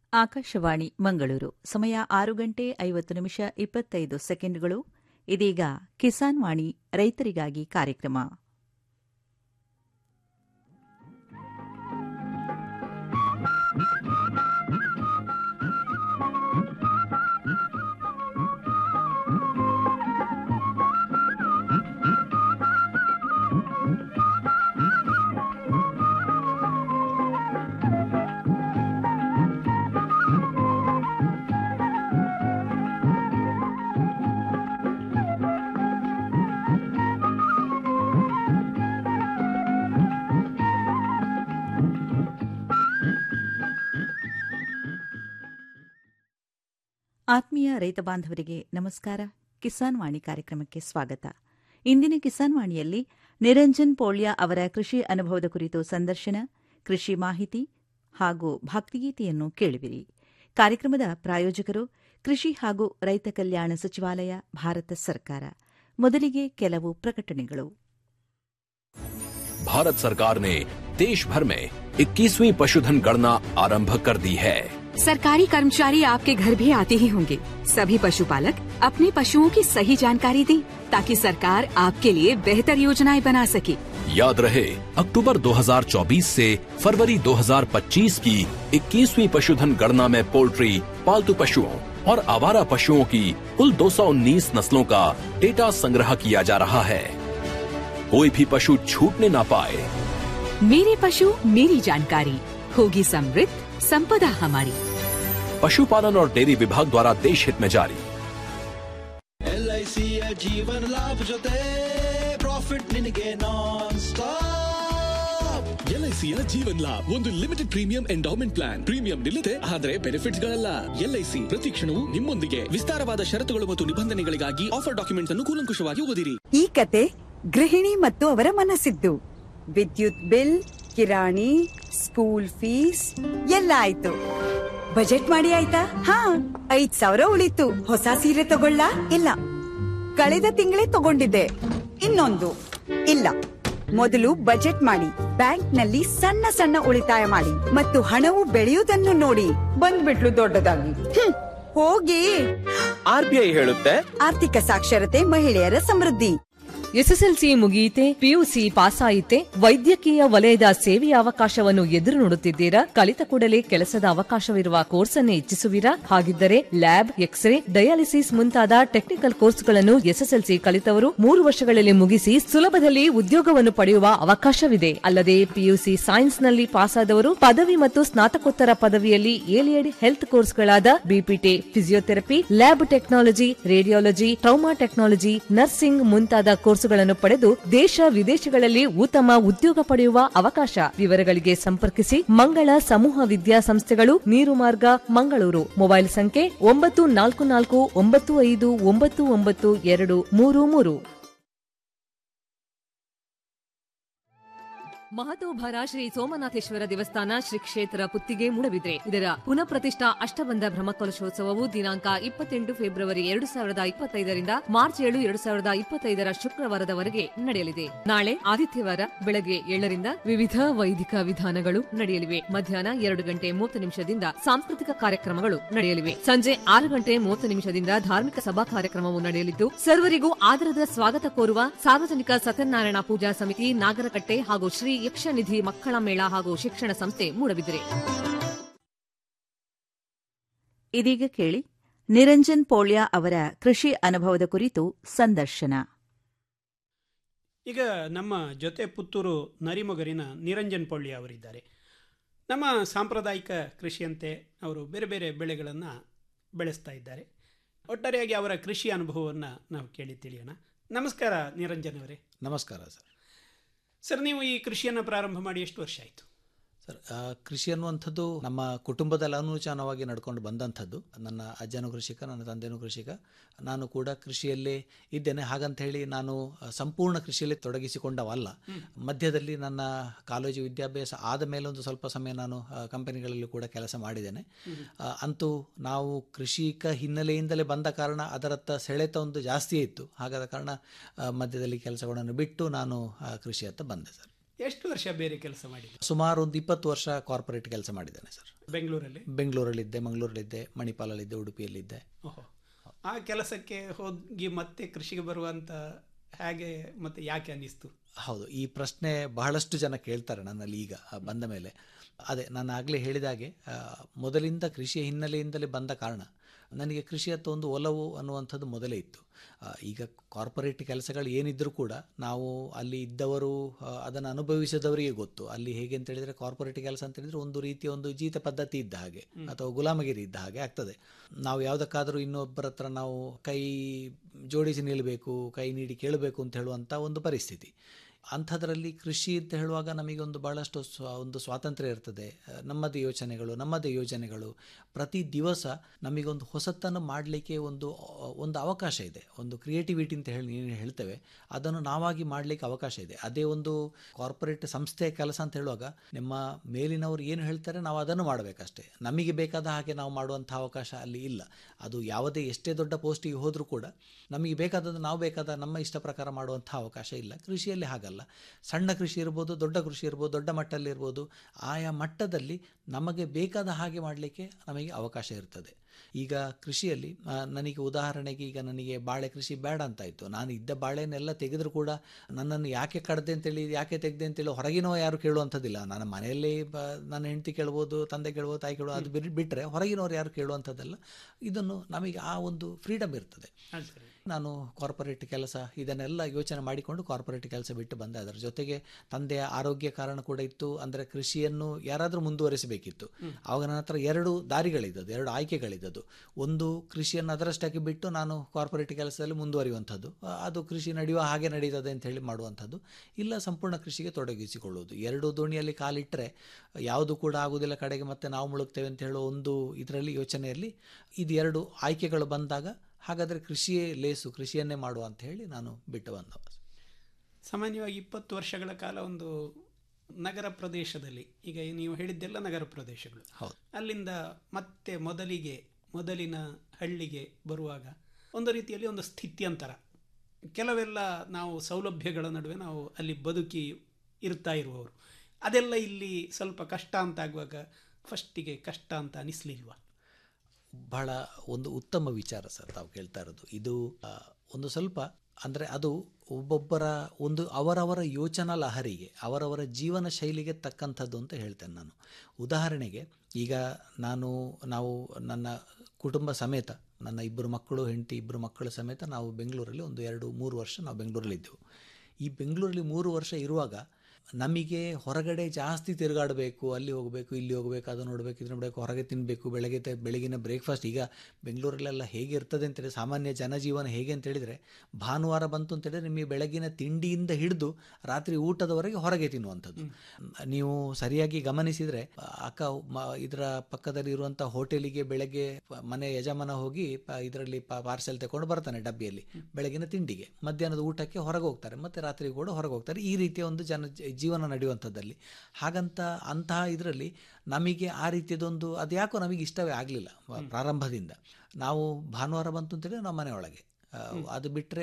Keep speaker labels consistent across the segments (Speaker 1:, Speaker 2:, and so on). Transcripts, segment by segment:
Speaker 1: ಆಕಾಶವಾಣಿ ಮಂಗಳೂರು ಸಮಯ ಆರು ಗಂಟೆ ಐವತ್ತು ನಿಮಿಷ ಇಪ್ಪತ್ತೈದು ಸೆಕೆಂಡ್ಗಳು ಇದೀಗ ಕಿಸಾನ್ ವಾಣಿ ರೈತರಿಗಾಗಿ ಕಾರ್ಯಕ್ರಮ ಆತ್ಮೀಯ ರೈತ ಬಾಂಧವರಿಗೆ ನಮಸ್ಕಾರ ಕಿಸಾನ್ ವಾಣಿ ಕಾರ್ಯಕ್ರಮಕ್ಕೆ ಸ್ವಾಗತ ಇಂದಿನ ಕಿಸಾನ್ ವಾಣಿಯಲ್ಲಿ ನಿರಂಜನ್ ಪೋಳ್ಯ ಅವರ ಕೃಷಿ ಅನುಭವದ ಕುರಿತು ಸಂದರ್ಶನ ಕೃಷಿ ಮಾಹಿತಿ ಹಾಗೂ ಭಕ್ತಿಗೀತೆಯನ್ನು ಕೇಳುವಿರಿ ಕಾರ್ಯಕ್ರಮದ ಪ್ರಾಯೋಜಕರು ಕೃಷಿ ಹಾಗೂ ರೈತ ಕಲ್ಯಾಣ ಸಚಿವಾಲಯ ಭಾರತ ಸರ್ಕಾರ ಮೊದಲಿಗೆ ಕೆಲವು ಪ್ರಕಟಣೆಗಳು
Speaker 2: भारत सरकार ने देश भर में 21वीं पशुधन गणना आरंभ कर दी है
Speaker 3: सरकारी कर्मचारी आपके घर भी आते ही होंगे सभी पशुपालक अपने पशुओं की सही जानकारी दें ताकि सरकार आपके लिए बेहतर योजनाएं बना सके
Speaker 2: याद रहे अक्टूबर 2024 से फरवरी 2025 की 21वीं पशुधन गणना में पोल्ट्री पालतू पशुओं और आवारा पशुओं की कुल 219 नस्लों का डेटा संग्रह किया जा रहा है कोई भी पशु छूटने ना पाए
Speaker 3: मेरे पशु मेरी जानकारी होगी समृद्ध संपदा हमारी
Speaker 2: पशुपालन और डेयरी विभाग द्वारा देश हित में जारी
Speaker 4: ಎಲ್ಐಸಿಯ ಜೀವನ ಲಾಭ ಜೊತೆ ಪ್ರಾಫಿಟ್ ನಿನಗೆ ನಾನ್ ಸ್ಟಾಪ್
Speaker 5: ಎಲ್ಐಸಿಯ ಜೀವನ್ ಲಾಭ್ ಒಂದು limited premium endowment plan premium ನಿಲ್ಲದೆ ಆದರೆ ಬೆನಿಫಿಟ್ಸ್ ಗಳಲ್ಲ ಎಲ್ಐಸಿ ಪ್ರತಿ ಕ್ಷಣವೂ ನಿಮ್ಮೊಂದಿಗೆ ವಿಸ್ತಾರವಾದ ಷರತ್ತುಗಳು ಮತ್ತು ನಿಬಂಧನೆಗಳಿಗಾಗಿ ಆಫರ್ ಡಾಕ್ಯುಮೆಂಟ್ಸ್ ಅನ್ನು ಕೂಲಂಕುಷವಾಗಿ ಓದಿರಿ
Speaker 6: ಈ ಕತೆ ಗೃಹಿಣಿ ಮತ್ತು ಅವರ ಮನಸ್ಸಿದ್ದು ವಿದ್ಯುತ್ ಬಿಲ್ ಕಿರಾಣಿ ಸ್ಕೂಲ್ ಫೀಸ್ ಎಲ್ಲ ಆಯ್ತು ಬಜೆಟ್ ಮಾಡಿ ಆಯ್ತಾ ಹಾ ಐದ್ ಸಾವಿರ ಉಳಿತು ಹೊಸ ಸೀರೆ ತಗೊಳ್ಳ ಇಲ್ಲ ಕಳೆದ ತಿಂಗಳೇ ತಗೊಂಡಿದ್ದೆ ಇನ್ನೊಂದು ಇಲ್ಲ ಮೊದಲು ಬಜೆಟ್ ಮಾಡಿ ಬ್ಯಾಂಕ್ನಲ್ಲಿ ಸಣ್ಣ ಸಣ್ಣ ಉಳಿತಾಯ ಮಾಡಿ ಮತ್ತು ಹಣವು ಬೆಳೆಯುವುದನ್ನು ನೋಡಿ ಬಂದ್ಬಿಟ್ಲು ದೊಡ್ಡದಾಗಿ ಹ್ಮ್, ಹೋಗಿ
Speaker 7: ಆರ್ಬಿಐ ಹೇಳುತ್ತೆ
Speaker 6: ಆರ್ಥಿಕ ಸಾಕ್ಷರತೆ ಮಹಿಳೆಯರ ಸಮೃದ್ಧಿ
Speaker 8: ಎಸ್ಎಸ್ಎಲ್ಸಿ ಮುಗಿಯಿತೆ ಪಿಯುಸಿ ಪಾಸ್ ಆಯಿತೆ ವೈದ್ಯಕೀಯ ವಲಯದ ಸೇವೆಯ ಅವಕಾಶವನ್ನು ಎದುರು ನೋಡುತ್ತಿದ್ದೀರಾ ಕಲಿತ ಕೂಡಲೇ ಕೆಲಸದ ಅವಕಾಶವಿರುವ ಕೋರ್ಸ್ ಅನ್ನೇ ಇಚ್ಛಿಸುವಿರಾ ಹಾಗಿದ್ದರೆ ಲ್ಯಾಬ್ ಎಕ್ಸ್ರೇ ಡಯಾಲಿಸಿಸ್ ಮುಂತಾದ ಟೆಕ್ನಿಕಲ್ ಕೋರ್ಸ್ಗಳನ್ನು ಎಸ್ಎಸ್ಎಲ್ಸಿ ಕಲಿತವರು ಮೂರು ವರ್ಷಗಳಲ್ಲಿ ಮುಗಿಸಿ ಸುಲಭದಲ್ಲಿ ಉದ್ಯೋಗವನ್ನು ಪಡೆಯುವ ಅವಕಾಶವಿದೆ ಅಲ್ಲದೆ ಪಿಯುಸಿ ಸೈನ್ಸ್ನಲ್ಲಿ ಪಾಸಾದವರು ಪದವಿ ಮತ್ತು ಸ್ನಾತಕೋತ್ತರ ಪದವಿಯಲ್ಲಿ ಏಲಿಯಡ್ ಹೆಲ್ತ್ ಕೋರ್ಸ್ಗಳಾದ BPT physiotherapy lab technology radiology trauma technology nursing ಮುಂತಾದ ಕೋರ್ಸುಗಳನ್ನು ಪಡೆದು ದೇಶ ವಿದೇಶಗಳಲ್ಲಿ ಉತ್ತಮ ಉದ್ಯೋಗ ಪಡೆಯುವ ಅವಕಾಶ ವಿವರಗಳಿಗೆ ಸಂಪರ್ಕಿಸಿ ಮಂಗಳ ಸಮೂಹ ವಿದ್ಯಾಸಂಸ್ಥೆಗಳು ನೀರು ಮಾರ್ಗ ಮಂಗಳೂರು ಮೊಬೈಲ್ ಸಂಖ್ಯೆ ಒಂಬತ್ತು ನಾಲ್ಕು ನಾಲ್ಕು ಒಂಬತ್ತು ಐದು ಒಂಬತ್ತು ಒಂಬತ್ತು ಎರಡು ಮೂರು ಮೂರು ಮಹತೋಭರ ಶ್ರೀ ಸೋಮನಾಥೇಶ್ವರ ದೇವಸ್ಥಾನ ಶ್ರೀ ಕ್ಷೇತ್ರ ಪುತ್ತಿಗೆ ಮೂಡಬಿದ್ರೆ ಇದರ ಪುನಃ ಪ್ರತಿಷ್ಠಾ ಅಷ್ಟಬಂಧ ಬ್ರಹ್ಮಕಲಶೋತ್ಸವವು ದಿನಾಂಕ ಇಪ್ಪತ್ತೆಂಟು ಫೆಬ್ರವರಿ ಎರಡು ಸಾವಿರದ ಇಪ್ಪತ್ತೈದರಿಂದ ಮಾರ್ಚ್ ಏಳು ಎರಡು ಸಾವಿರದ ಇಪ್ಪತ್ತೈದರ ಶುಕ್ರವಾರದವರೆಗೆ ನಡೆಯಲಿದೆ ನಾಳೆ ಆದಿತ್ಯವಾರ ಬೆಳಗ್ಗೆ ಏಳರಿಂದ ವಿವಿಧ ವೈದಿಕ ವಿಧಾನಗಳು ನಡೆಯಲಿವೆ ಮಧ್ಯಾಹ್ನ ಎರಡು ಗಂಟೆ ಮೂವತ್ತು ನಿಮಿಷದಿಂದ ಸಾಂಸ್ಕೃತಿಕ ಕಾರ್ಯಕ್ರಮಗಳು ನಡೆಯಲಿವೆ ಸಂಜೆ ಆರು ಗಂಟೆ ಮೂವತ್ತು ನಿಮಿಷದಿಂದ ಧಾರ್ಮಿಕ ಸಭಾ ಕಾರ್ಯಕ್ರಮವು ನಡೆಯಲಿದ್ದು ಸರ್ವರಿಗೂ ಆದರದ ಸ್ವಾಗತ ಕೋರುವ ಸಾರ್ವಜನಿಕ ಸತ್ಯನಾರಾಯಣ ಪೂಜಾ ಸಮಿತಿ ನಾಗರಕಟ್ಟೆ ಹಾಗೂ ಶ್ರೀ ಯಕ್ಷನಿಧಿ ಮಕ್ಕಳ ಮೇಳ ಹಾಗೂ ಶಿಕ್ಷಣ ಸಂಸ್ಥೆ ಮೂಡಬಿದಿರೆ
Speaker 1: ಇದೀಗ ಕೇಳಿ ನಿರಂಜನ್ ಪೋಳ್ಯ ಅವರ ಕೃಷಿ ಅನುಭವದ ಕುರಿತು ಸಂದರ್ಶನ
Speaker 9: ಈಗ ನಮ್ಮ ಜೊತೆ ಪುತ್ತೂರು ನರಿಮೊಗರಿನ ನಿರಂಜನ್ ಪೊಳ್ಳಿ ಅವರಿದ್ದಾರೆ ನಮ್ಮ ಸಾಂಪ್ರದಾಯಿಕ ಕೃಷಿಯಂತೆ ಅವರು ಬೇರೆ ಬೇರೆ ಬೆಳೆಗಳನ್ನು ಬೆಳೆಸ್ತಾ ಇದ್ದಾರೆ ಒಟ್ಟಾರೆಯಾಗಿ ಅವರ ಕೃಷಿ ಅನುಭವವನ್ನು ನಾವು ಕೇಳಿ ತಿಳಿಯೋಣ ನಮಸ್ಕಾರ ನಿರಂಜನ್ ಅವರೇ
Speaker 10: ನಮಸ್ಕಾರ ಸರ್
Speaker 9: ಸರ್ ನೀವು ಈ ಕೃಷಿಯನ್ನು ಪ್ರಾರಂಭ ಮಾಡಿ ಎಷ್ಟು ವರ್ಷ ಆಯಿತು
Speaker 10: ಸರ್ ಆ, ಕೃಷಿ ಅನ್ನುವಂಥದ್ದು ನಮ್ಮ ಕುಟುಂಬದಲ್ಲಿ ಅನುಚಾನವಾಗಿ ನಡ್ಕೊಂಡು ಬಂದಂಥದ್ದು ನನ್ನ ಅಜ್ಜನೂ ಕೃಷಿಕ ನನ್ನ ತಂದೆನೂ ಕೃಷಿಕ ನಾನು ಕೂಡ ಕೃಷಿಯಲ್ಲೇ ಇದ್ದೇನೆ ಹಾಗಂತ ಹೇಳಿ ನಾನು ಆ, ಸಂಪೂರ್ಣ ಕೃಷಿಯಲ್ಲಿ ತೊಡಗಿಸಿಕೊಂಡವಲ್ಲ ಮಧ್ಯದಲ್ಲಿ ನನ್ನ ಕಾಲೇಜು ವಿದ್ಯಾಭ್ಯಾಸ ಆದ ಮೇಲೆ ಒಂದು ಸ್ವಲ್ಪ ಸಮಯ ನಾನು ಆ, ಕಂಪನಿಗಳಲ್ಲಿ ಕೂಡ ಕೆಲಸ ಮಾಡಿದ್ದೇನೆ ಆ, ಅಂತೂ ನಾವು ಕೃಷಿಕ ಹಿನ್ನೆಲೆಯಿಂದಲೇ ಬಂದ ಕಾರಣ ಅದರತ್ತ ಸೆಳೆತ ಒಂದು ಜಾಸ್ತಿಯೇ ಇತ್ತು ಹಾಗಾದ ಕಾರಣ ಆ, ಮಧ್ಯದಲ್ಲಿ ಕೆಲಸಗಳನ್ನು ಬಿಟ್ಟು ನಾನು ಆ, ಕೃಷಿಯತ್ತ ಬಂದೆ ಸರ್
Speaker 9: ಎಷ್ಟು ವರ್ಷ ಬೇರೆ ಕೆಲಸ ಮಾಡಿದ್ರು
Speaker 10: ಸುಮಾರು ಒಂದು ಇಪ್ಪತ್ತು ವರ್ಷ ಕಾರ್ಪೊರೇಟ್ ಕೆಲಸ ಮಾಡಿದ್ದೇನೆ ಸರ್
Speaker 9: ಬೆಂಗಳೂರಲ್ಲಿ
Speaker 10: ಬೆಂಗಳೂರಲ್ಲಿದ್ದೆ ಮಂಗಳೂರಲ್ಲಿದ್ದೆ ಮಣಿಪಾಲಲ್ಲಿದ್ದೆ ಉಡುಪಿಯಲ್ಲಿದ್ದೆ
Speaker 9: ಓಹೋ ಆ ಕೆಲಸಕ್ಕೆ ಹೋಗಿ ಮತ್ತೆ ಕೃಷಿಗೆ ಬರುವಂತ ಹೇಗೆ ಮತ್ತೆ ಯಾಕೆ ಅನ್ನಿಸ್ತು
Speaker 10: ಹೌದು ಈ ಪ್ರಶ್ನೆ ಬಹಳಷ್ಟು ಜನ ಕೇಳ್ತಾರೆ ನನ್ನಲ್ಲಿ ಈಗ ಆ, ಬಂದ ಮೇಲೆ ಅದೇ ನಾನು ಆಗಲೇ ಹೇಳಿದಾಗೆ ಆ, ಮೊದಲಿಂದ ಕೃಷಿಯ ಹಿನ್ನೆಲೆಯಿಂದಲೇ ಬಂದ ಕಾರಣ ನನಗೆ ಕೃಷಿಯತ್ತ ಒಂದು ಒಲವು ಅನ್ನುವಂಥದ್ದು ಮೊದಲೇ ಇತ್ತು ಆ, ಈಗ ಕಾರ್ಪೊರೇಟ್ ಕೆಲಸಗಳು ಏನಿದ್ರೂ ಕೂಡ ನಾವು ಅಲ್ಲಿ ಇದ್ದವರು ಆ, ಅದನ್ನು ಅನುಭವಿಸಿದವರಿಗೆ ಗೊತ್ತು ಅಲ್ಲಿ ಹೇಗೆ ಅಂತ ಹೇಳಿದರೆ ಕಾರ್ಪೊರೇಟ್ ಕೆಲಸ ಅಂತ ಹೇಳಿದರೆ ಒಂದು ರೀತಿಯ ಒಂದು ಜೀತ ಪದ್ಧತಿ ಇದ್ದ ಹಾಗೆ ಅಥವಾ ಗುಲಾಮಗಿರಿ ಇದ್ದ ಹಾಗೆ ಆಗ್ತದೆ ನಾವು ಯಾವುದಕ್ಕಾದರೂ ಇನ್ನೊಬ್ಬರ ಹತ್ರ ನಾವು ಕೈ ಜೋಡಿಸಿ ನಿಲ್ಲಬೇಕು ಕೈ ನೀಡಿ ಕೇಳಬೇಕು ಅಂತ ಹೇಳುವಂಥ ಒಂದು ಪರಿಸ್ಥಿತಿ ಅಂಥದ್ರಲ್ಲಿ ಕೃಷಿ ಅಂತ ಹೇಳುವಾಗ ನಮಗೆ ಒಂದು ಭಾಳಷ್ಟು ಸ್ವ ಒಂದು ಸ್ವಾತಂತ್ರ್ಯ ಇರ್ತದೆ ಆ, ನಮ್ಮದೇ ಯೋಚನೆಗಳು ನಮ್ಮದೇ ಯೋಜನೆಗಳು ಪ್ರತಿ ದಿವಸ ನಮಗೊಂದು ಹೊಸತನ್ನು ಮಾಡಲಿಕ್ಕೆ ಒಂದು ಆ, ಒಂದು ಅವಕಾಶ ಇದೆ ಒಂದು ಕ್ರಿಯೇಟಿವಿಟಿ ಅಂತ ಹೇಳಿ ಏನು ಹೇಳ್ತೇವೆ ಅದನ್ನು ನಾವಾಗಿ ಮಾಡಲಿಕ್ಕೆ ಅವಕಾಶ ಇದೆ ಅದೇ ಒಂದು ಕಾರ್ಪೊರೇಟ್ ಸಂಸ್ಥೆಯ ಕೆಲಸ ಅಂತ ಹೇಳುವಾಗ ನಿಮ್ಮ ಮೇಲಿನವರು ಏನು ಹೇಳ್ತಾರೆ ನಾವು ಅದನ್ನು ಮಾಡಬೇಕಷ್ಟೇ ನಮಗೆ ಬೇಕಾದ ಹಾಗೆ ನಾವು ಮಾಡುವಂಥ ಅವಕಾಶ ಅಲ್ಲಿ ಇಲ್ಲ ಅದು ಯಾವುದೇ ಎಷ್ಟೇ ದೊಡ್ಡ ಪೋಸ್ಟಿಗೆ ಹೋದರೂ ಕೂಡ ನಮಗೆ ಬೇಕಾದದ್ದು ನಾವು ಬೇಕಾದ ನಮ್ಮ ಇಷ್ಟ ಪ್ರಕಾರ ಮಾಡುವಂಥ ಅವಕಾಶ ಇಲ್ಲ ಕೃಷಿಯಲ್ಲಿ ಹಾಗಲ್ಲ ಸಣ್ಣ ಕೃಷಿ ಇರ್ಬೋದು ದೊಡ್ಡ ಕೃಷಿ ಇರ್ಬೋದು ದೊಡ್ಡ ಮಟ್ಟದಲ್ಲಿ ಇರ್ಬೋದು ಆಯಾ ಮಟ್ಟದಲ್ಲಿ ನಮಗೆ ಬೇಕಾದ ಹಾಗೆ ಮಾಡಲಿಕ್ಕೆ ನಮಗೆ ಅವಕಾಶ ಇರ್ತದೆ ಈಗ ಕೃಷಿಯಲ್ಲಿ ಆ, ನನಗೆ ಉದಾಹರಣೆಗೆ ಈಗ ನನಗೆ ಬಾಳೆ ಕೃಷಿ ಬೇಡ ಅಂತ ಇತ್ತು ನಾನು ಇದ್ದ ಬಾಳೆನೆಲ್ಲ ತೆಗೆದರೂ ಕೂಡ ನನ್ನನ್ನು ಯಾಕೆ ಕಡ್ದೆ ಅಂತೇಳಿ ಯಾಕೆ ತೆಗೆದೆ ಅಂತೇಳಿ ಹೊರಗಿನವ ಯಾರು ಕೇಳುವಂಥದ್ದಿಲ್ಲ ನನ್ನ ಮನೆಯಲ್ಲಿ ಬ ನನ್ನ ಹೆಂಡತಿ ಕೇಳ್ಬೋದು ತಂದೆ ಕೇಳ್ಬೋದು ತಾಯಿ ಕೇಳ್ಬೋದು ಅದು ಬಿಟ್ಟು ಬಿಟ್ಟರೆ ಹೊರಗಿನವ್ರು ಯಾರು ಕೇಳುವಂಥದ್ದಲ್ಲ ಇದನ್ನು ನಮಗೆ ಆ ಒಂದು ಫ್ರೀಡಮ್ ಇರ್ತದೆ ನಾನು ಕಾರ್ಪೊರೇಟ್ ಕೆಲಸ ಇದನ್ನೆಲ್ಲ ಯೋಚನೆ ಮಾಡಿಕೊಂಡು ಕಾರ್ಪೊರೇಟ್ ಕೆಲಸ ಬಿಟ್ಟು ಬಂದೆ ಅದರ ಜೊತೆಗೆ ತಂದೆಯ ಆರೋಗ್ಯ ಕಾರಣ ಕೂಡ ಇತ್ತು ಅಂದರೆ ಕೃಷಿಯನ್ನು ಯಾರಾದರೂ ಮುಂದುವರಿಸಬೇಕಿತ್ತು ಆವಾಗ ನನ್ನ ಹತ್ರ ಎರಡು ದಾರಿಗಳಿದ್ದದ್ದು ಎರಡು ಆಯ್ಕೆಗಳಿದ್ದದ್ದು ಒಂದು ಕೃಷಿಯನ್ನು ಅದರಷ್ಟಕ್ಕೆ ಬಿಟ್ಟು ನಾನು ಕಾರ್ಪೊರೇಟ್ ಕೆಲಸದಲ್ಲಿ ಮುಂದುವರಿಯುವಂಥದ್ದು ಆ, ಅದು ಕೃಷಿ ನಡೆಯುವ ಹಾಗೆ ನಡೀತದೆ ಅಂತ ಹೇಳಿ ಮಾಡುವಂಥದ್ದು ಇಲ್ಲ ಸಂಪೂರ್ಣ ಕೃಷಿಗೆ ತೊಡಗಿಸಿಕೊಳ್ಳುವುದು ಎರಡು ದೋಣಿಯಲ್ಲಿ ಕಾಲಿಟ್ಟರೆ ಯಾವುದು ಕೂಡ ಆಗುವುದಿಲ್ಲ ಕಡೆಗೆ ಮತ್ತೆ ನಾವು ಮುಳುಗ್ತೇವೆ ಅಂತ ಹೇಳೋ ಒಂದು ಇದರಲ್ಲಿ ಯೋಚನೆಯಲ್ಲಿ ಇದು ಎರಡು ಆಯ್ಕೆಗಳು ಬಂದಾಗ ಹಾಗಾದರೆ ಕೃಷಿಯೇ ಲೇಸು ಕೃಷಿಯನ್ನೇ ಮಾಡುವ ಅಂತ ಹೇಳಿ ನಾನು ಬಿಟ್ಟು ಬಂದವ
Speaker 9: ಸಾಮಾನ್ಯವಾಗಿ ಇಪ್ಪತ್ತು ವರ್ಷಗಳ ಕಾಲ ಒಂದು ನಗರ ಪ್ರದೇಶದಲ್ಲಿ ಈಗ ನೀವು ಹೇಳಿದ್ದೆಲ್ಲ ನಗರ ಪ್ರದೇಶಗಳು
Speaker 10: ಹೌದು
Speaker 9: ಅಲ್ಲಿಂದ ಮತ್ತೆ ಮೊದಲಿಗೆ ಮೊದಲಿನ ಹಳ್ಳಿಗೆ ಬರುವಾಗ ಒಂದು ರೀತಿಯಲ್ಲಿ ಒಂದು ಸ್ಥಿತ್ಯಂತರ ಕೆಲವೆಲ್ಲ ನಾವು ಸೌಲಭ್ಯಗಳ ನಡುವೆ ನಾವು ಅಲ್ಲಿ ಬದುಕಿ ಇರ್ತಾ ಇರುವವರು ಅದೆಲ್ಲ ಇಲ್ಲಿ ಸ್ವಲ್ಪ ಕಷ್ಟ ಅಂತ ಆಗುವಾಗ ಫಸ್ಟಿಗೆ ಕಷ್ಟ ಅಂತ ಅನಿಸ್ಲಿಲ್ವಾ
Speaker 10: ಬಹಳ ಒಂದು ಉತ್ತಮ ವಿಚಾರ ಸರ್ ತಾವು ಕೇಳ್ತಾ ಇರೋದು ಇದು ಆ, ಒಂದು ಸ್ವಲ್ಪ ಅಂದರೆ ಅದು ಒಬ್ಬೊಬ್ಬರ ಒಂದು ಅವರವರ ಯೋಚನಾ ಲಹರಿಗೆ ಅವರವರ ಜೀವನ ಶೈಲಿಗೆ ತಕ್ಕಂಥದ್ದು ಅಂತ ಹೇಳ್ತೇನೆ ನಾನು ಉದಾಹರಣೆಗೆ ಈಗ ನಾನು ನಾವು ನನ್ನ ಕುಟುಂಬ ಸಮೇತ ನನ್ನ ಇಬ್ಬರು ಮಕ್ಕಳು ಹೆಂಡತಿ ಇಬ್ಬರು ಮಕ್ಕಳ ಸಮೇತ ನಾವು ಬೆಂಗಳೂರಲ್ಲಿ ಒಂದು ಎರಡು ಮೂರು ವರ್ಷ ನಾವು ಬೆಂಗಳೂರಲ್ಲಿದ್ದೆವು ಈ ಬೆಂಗಳೂರಲ್ಲಿ ಮೂರು ವರ್ಷ ಇರುವಾಗ ನಮಗೆ ಹೊರಗಡೆ ಜಾಸ್ತಿ ತಿರುಗಾಡಬೇಕು ಅಲ್ಲಿ ಹೋಗಬೇಕು ಇಲ್ಲಿ ಹೋಗಬೇಕು ಅದು ನೋಡಬೇಕು ಇದು ನೋಡಬೇಕು ಹೊರಗೆ ತಿನ್ನಬೇಕು ಬೆಳಗ್ಗೆ ತ- ಬೆಳಗಿನ ಬ್ರೇಕ್ಫಾಸ್ಟ್ ಈಗ ಬೆಂಗಳೂರಲ್ಲೆಲ್ಲ ಹೇಗೆ ಇರ್ತದೆ ಅಂತೇಳಿ ಸಾಮಾನ್ಯ ಜನಜೀವನ ಹೇಗೆ ಅಂತ ಹೇಳಿದರೆ ಭಾನುವಾರ ಬಂತು ಅಂತ ಹೇಳಿದ್ರೆ ನಿಮಗೆ ಬೆಳಗಿನ ತಿಂಡಿಯಿಂದ ಹಿಡಿದು ರಾತ್ರಿ ಊಟದವರೆಗೆ ಹೊರಗೆ ತಿನ್ನುವಂಥದ್ದು ನೀವು ಸರಿಯಾಗಿ ಗಮನಿಸಿದರೆ ಅಕ್ಕ ಮ ಇದರ ಪಕ್ಕದಲ್ಲಿ ಇರುವಂಥ ಹೋಟೆಲಿಗೆ ಬೆಳಗ್ಗೆ ಪ- ಮನೆ ಯಜಮಾನ ಹೋಗಿ ಇದರಲ್ಲಿ ಪಾರ್ಸೆಲ್ ತಗೊಂಡು ಬರ್ತಾನೆ ಡಬ್ಬಿಯಲ್ಲಿ ಬೆಳಗಿನ ತಿಂಡಿಗೆ ಮಧ್ಯಾಹ್ನದ ಊಟಕ್ಕೆ ಹೊರಗೆ ಹೋಗ್ತಾರೆ ಮತ್ತು ರಾತ್ರಿ ಕೂಡ ಹೊರಗೆ ಹೋಗ್ತಾರೆ ಈ ರೀತಿಯ ಒಂದು ಜನ ಜೀವನ ನಡೆಯುವಂಥದ್ದಲ್ಲಿ ಹಾಗಂತ ಅಂತಹ ಇದರಲ್ಲಿ ನಮಗೆ ಆ ರೀತಿಯದೊಂದು ಅದು ಯಾಕೋ ನಮಗೆ ಇಷ್ಟವೇ ಆಗಲಿಲ್ಲ ಪ್ರಾರಂಭದಿಂದ ನಾವು ಭಾನುವಾರ ಬಂತು ಅಂತೇಳಿ ನಾವು ಮನೆಯೊಳಗೆ ಆ, ಅದು ಬಿಟ್ಟರೆ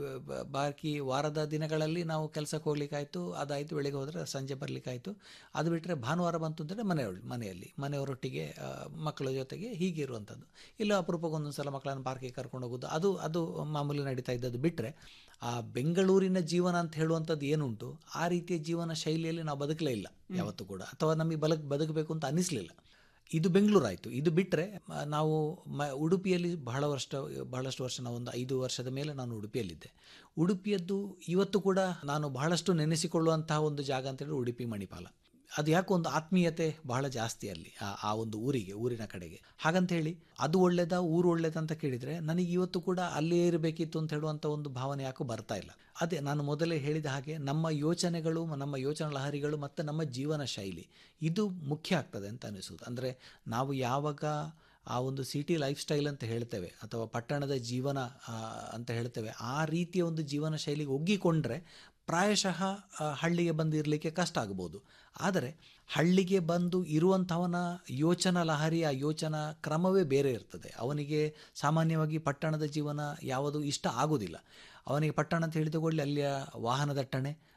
Speaker 10: ಬಾಕಿ ವಾರದ ದಿನಗಳಲ್ಲಿ ನಾವು ಕೆಲಸಕ್ಕೆ ಹೋಗ್ಲಿಕ್ಕಾಯ್ತು ಅದಾಯಿತು ಬೆಳಿಗ್ಗೆ ಹೋದರೆ ಸಂಜೆ ಬರಲಿಕ್ಕಾಯ್ತು ಅದು ಬಿಟ್ಟರೆ ಭಾನುವಾರ ಬಂತು ಅಂತಂದರೆ ಮನೆಯೊಳ ಮನೆಯಲ್ಲಿ ಮನೆಯವರೊಟ್ಟಿಗೆ ಆ, ಮಕ್ಕಳ ಜೊತೆಗೆ ಹೀಗೆ ಇರುವಂಥದ್ದು ಇಲ್ಲ ಅಪರೂಪಕ್ಕೆ ಒಂದೊಂದು ಸಲ ಮಕ್ಕಳನ್ನು ಪಾರ್ಕಿಗೆ ಕರ್ಕೊಂಡು ಹೋಗೋದು ಅದು ಅದು ಮಾಮೂಲಿ ನಡೀತಾ ಇದ್ದದ್ದು ಬಿಟ್ಟರೆ ಆ ಬೆಂಗಳೂರಿನ ಜೀವನ ಅಂತ ಹೇಳುವಂಥದ್ದು ಏನುಂಟು ಆ ರೀತಿಯ ಜೀವನ ಶೈಲಿಯಲ್ಲಿ ನಾವು ಬದುಕಲೇ ಇಲ್ಲ ಯಾವತ್ತೂ ಕೂಡ ಅಥವಾ ನಮಗೆ ಬಲಕ್ ಬದುಕಬೇಕು ಅಂತ ಅನಿಸ್ಲಿಲ್ಲ ಇದು ಬೆಂಗಳೂರು ಆಯಿತು ಇದು ಬಿಟ್ಟರೆ ನಾವು ಮ ಉಡುಪಿಯಲ್ಲಿ ಬಹಳ ವರ್ಷ ಬಹಳಷ್ಟು ವರ್ಷ ನಾವು ಒಂದು ಐದು ವರ್ಷದ ಮೇಲೆ ನಾನು ಉಡುಪಿಯಲ್ಲಿದ್ದೆ ಉಡುಪಿಯದ್ದು ಇವತ್ತು ಕೂಡ ನಾನು ಬಹಳಷ್ಟು ನೆನೆಸಿಕೊಳ್ಳುವಂತಹ ಒಂದು ಜಾಗ ಅಂತೇಳಿ ಉಡುಪಿ ಮಣಿಪಾಲ ಅದು ಯಾಕೆ ಒಂದು ಆತ್ಮೀಯತೆ ಬಹಳ ಜಾಸ್ತಿ ಅಲ್ಲಿ ಆ ಆ ಒಂದು ಊರಿಗೆ ಊರಿನ ಕಡೆಗೆ ಹಾಗಂತ ಹೇಳಿ ಅದು ಒಳ್ಳೇದಾ ಊರು ಒಳ್ಳೇದ ಅಂತ ಕೇಳಿದರೆ ನನಗೆ ಇವತ್ತು ಕೂಡ ಅಲ್ಲೇ ಇರಬೇಕಿತ್ತು ಅಂತ ಹೇಳುವಂಥ ಒಂದು ಭಾವನೆ ಯಾಕೋ ಬರ್ತಾ ಇಲ್ಲ ಅದೇ ನಾನು ಮೊದಲೇ ಹೇಳಿದ ಹಾಗೆ ನಮ್ಮ ಯೋಚನೆಗಳು ನಮ್ಮ ಯೋಚನಾ ಲಹರಿಗಳು ಮತ್ತು ನಮ್ಮ ಜೀವನ ಶೈಲಿ ಇದು ಮುಖ್ಯ ಆಗ್ತದೆ ಅಂತ ಅನಿಸುವುದು ಅಂದರೆ ನಾವು ಯಾವಾಗ ಆ ಒಂದು ಸಿಟಿ ಲೈಫ್ ಸ್ಟೈಲ್ ಅಂತ ಹೇಳ್ತೇವೆ ಅಥವಾ ಪಟ್ಟಣದ ಜೀವನ ಆ, ಅಂತ ಹೇಳ್ತೇವೆ ಆ ರೀತಿಯ ಒಂದು ಜೀವನ ಶೈಲಿಗೆ ಒಗ್ಗಿಕೊಂಡ್ರೆ ಪ್ರಾಯಶಃ ಆ, ಹಳ್ಳಿಗೆ ಬಂದು ಇರಲಿಕ್ಕೆ ಕಷ್ಟ ಆಗ್ಬೋದು ಆದರೆ ಹಳ್ಳಿಗೆ ಬಂದು ಇರುವಂಥವನ ಯೋಚನಾ ಲಹರಿ ಆ ಯೋಚನಾ ಕ್ರಮವೇ ಬೇರೆ ಇರ್ತದೆ ಅವನಿಗೆ ಸಾಮಾನ್ಯವಾಗಿ ಪಟ್ಟಣದ ಜೀವನ ಯಾವುದು ಇಷ್ಟ ಆಗೋದಿಲ್ಲ ಅವನಿಗೆ ಪಟ್ಟಣ ಅಂತ ಹೇಳಿದ ಕೂಡಲೇ ಅಲ್ಲಿಯ ವಾಹನ ದಟ್ಟಣೆ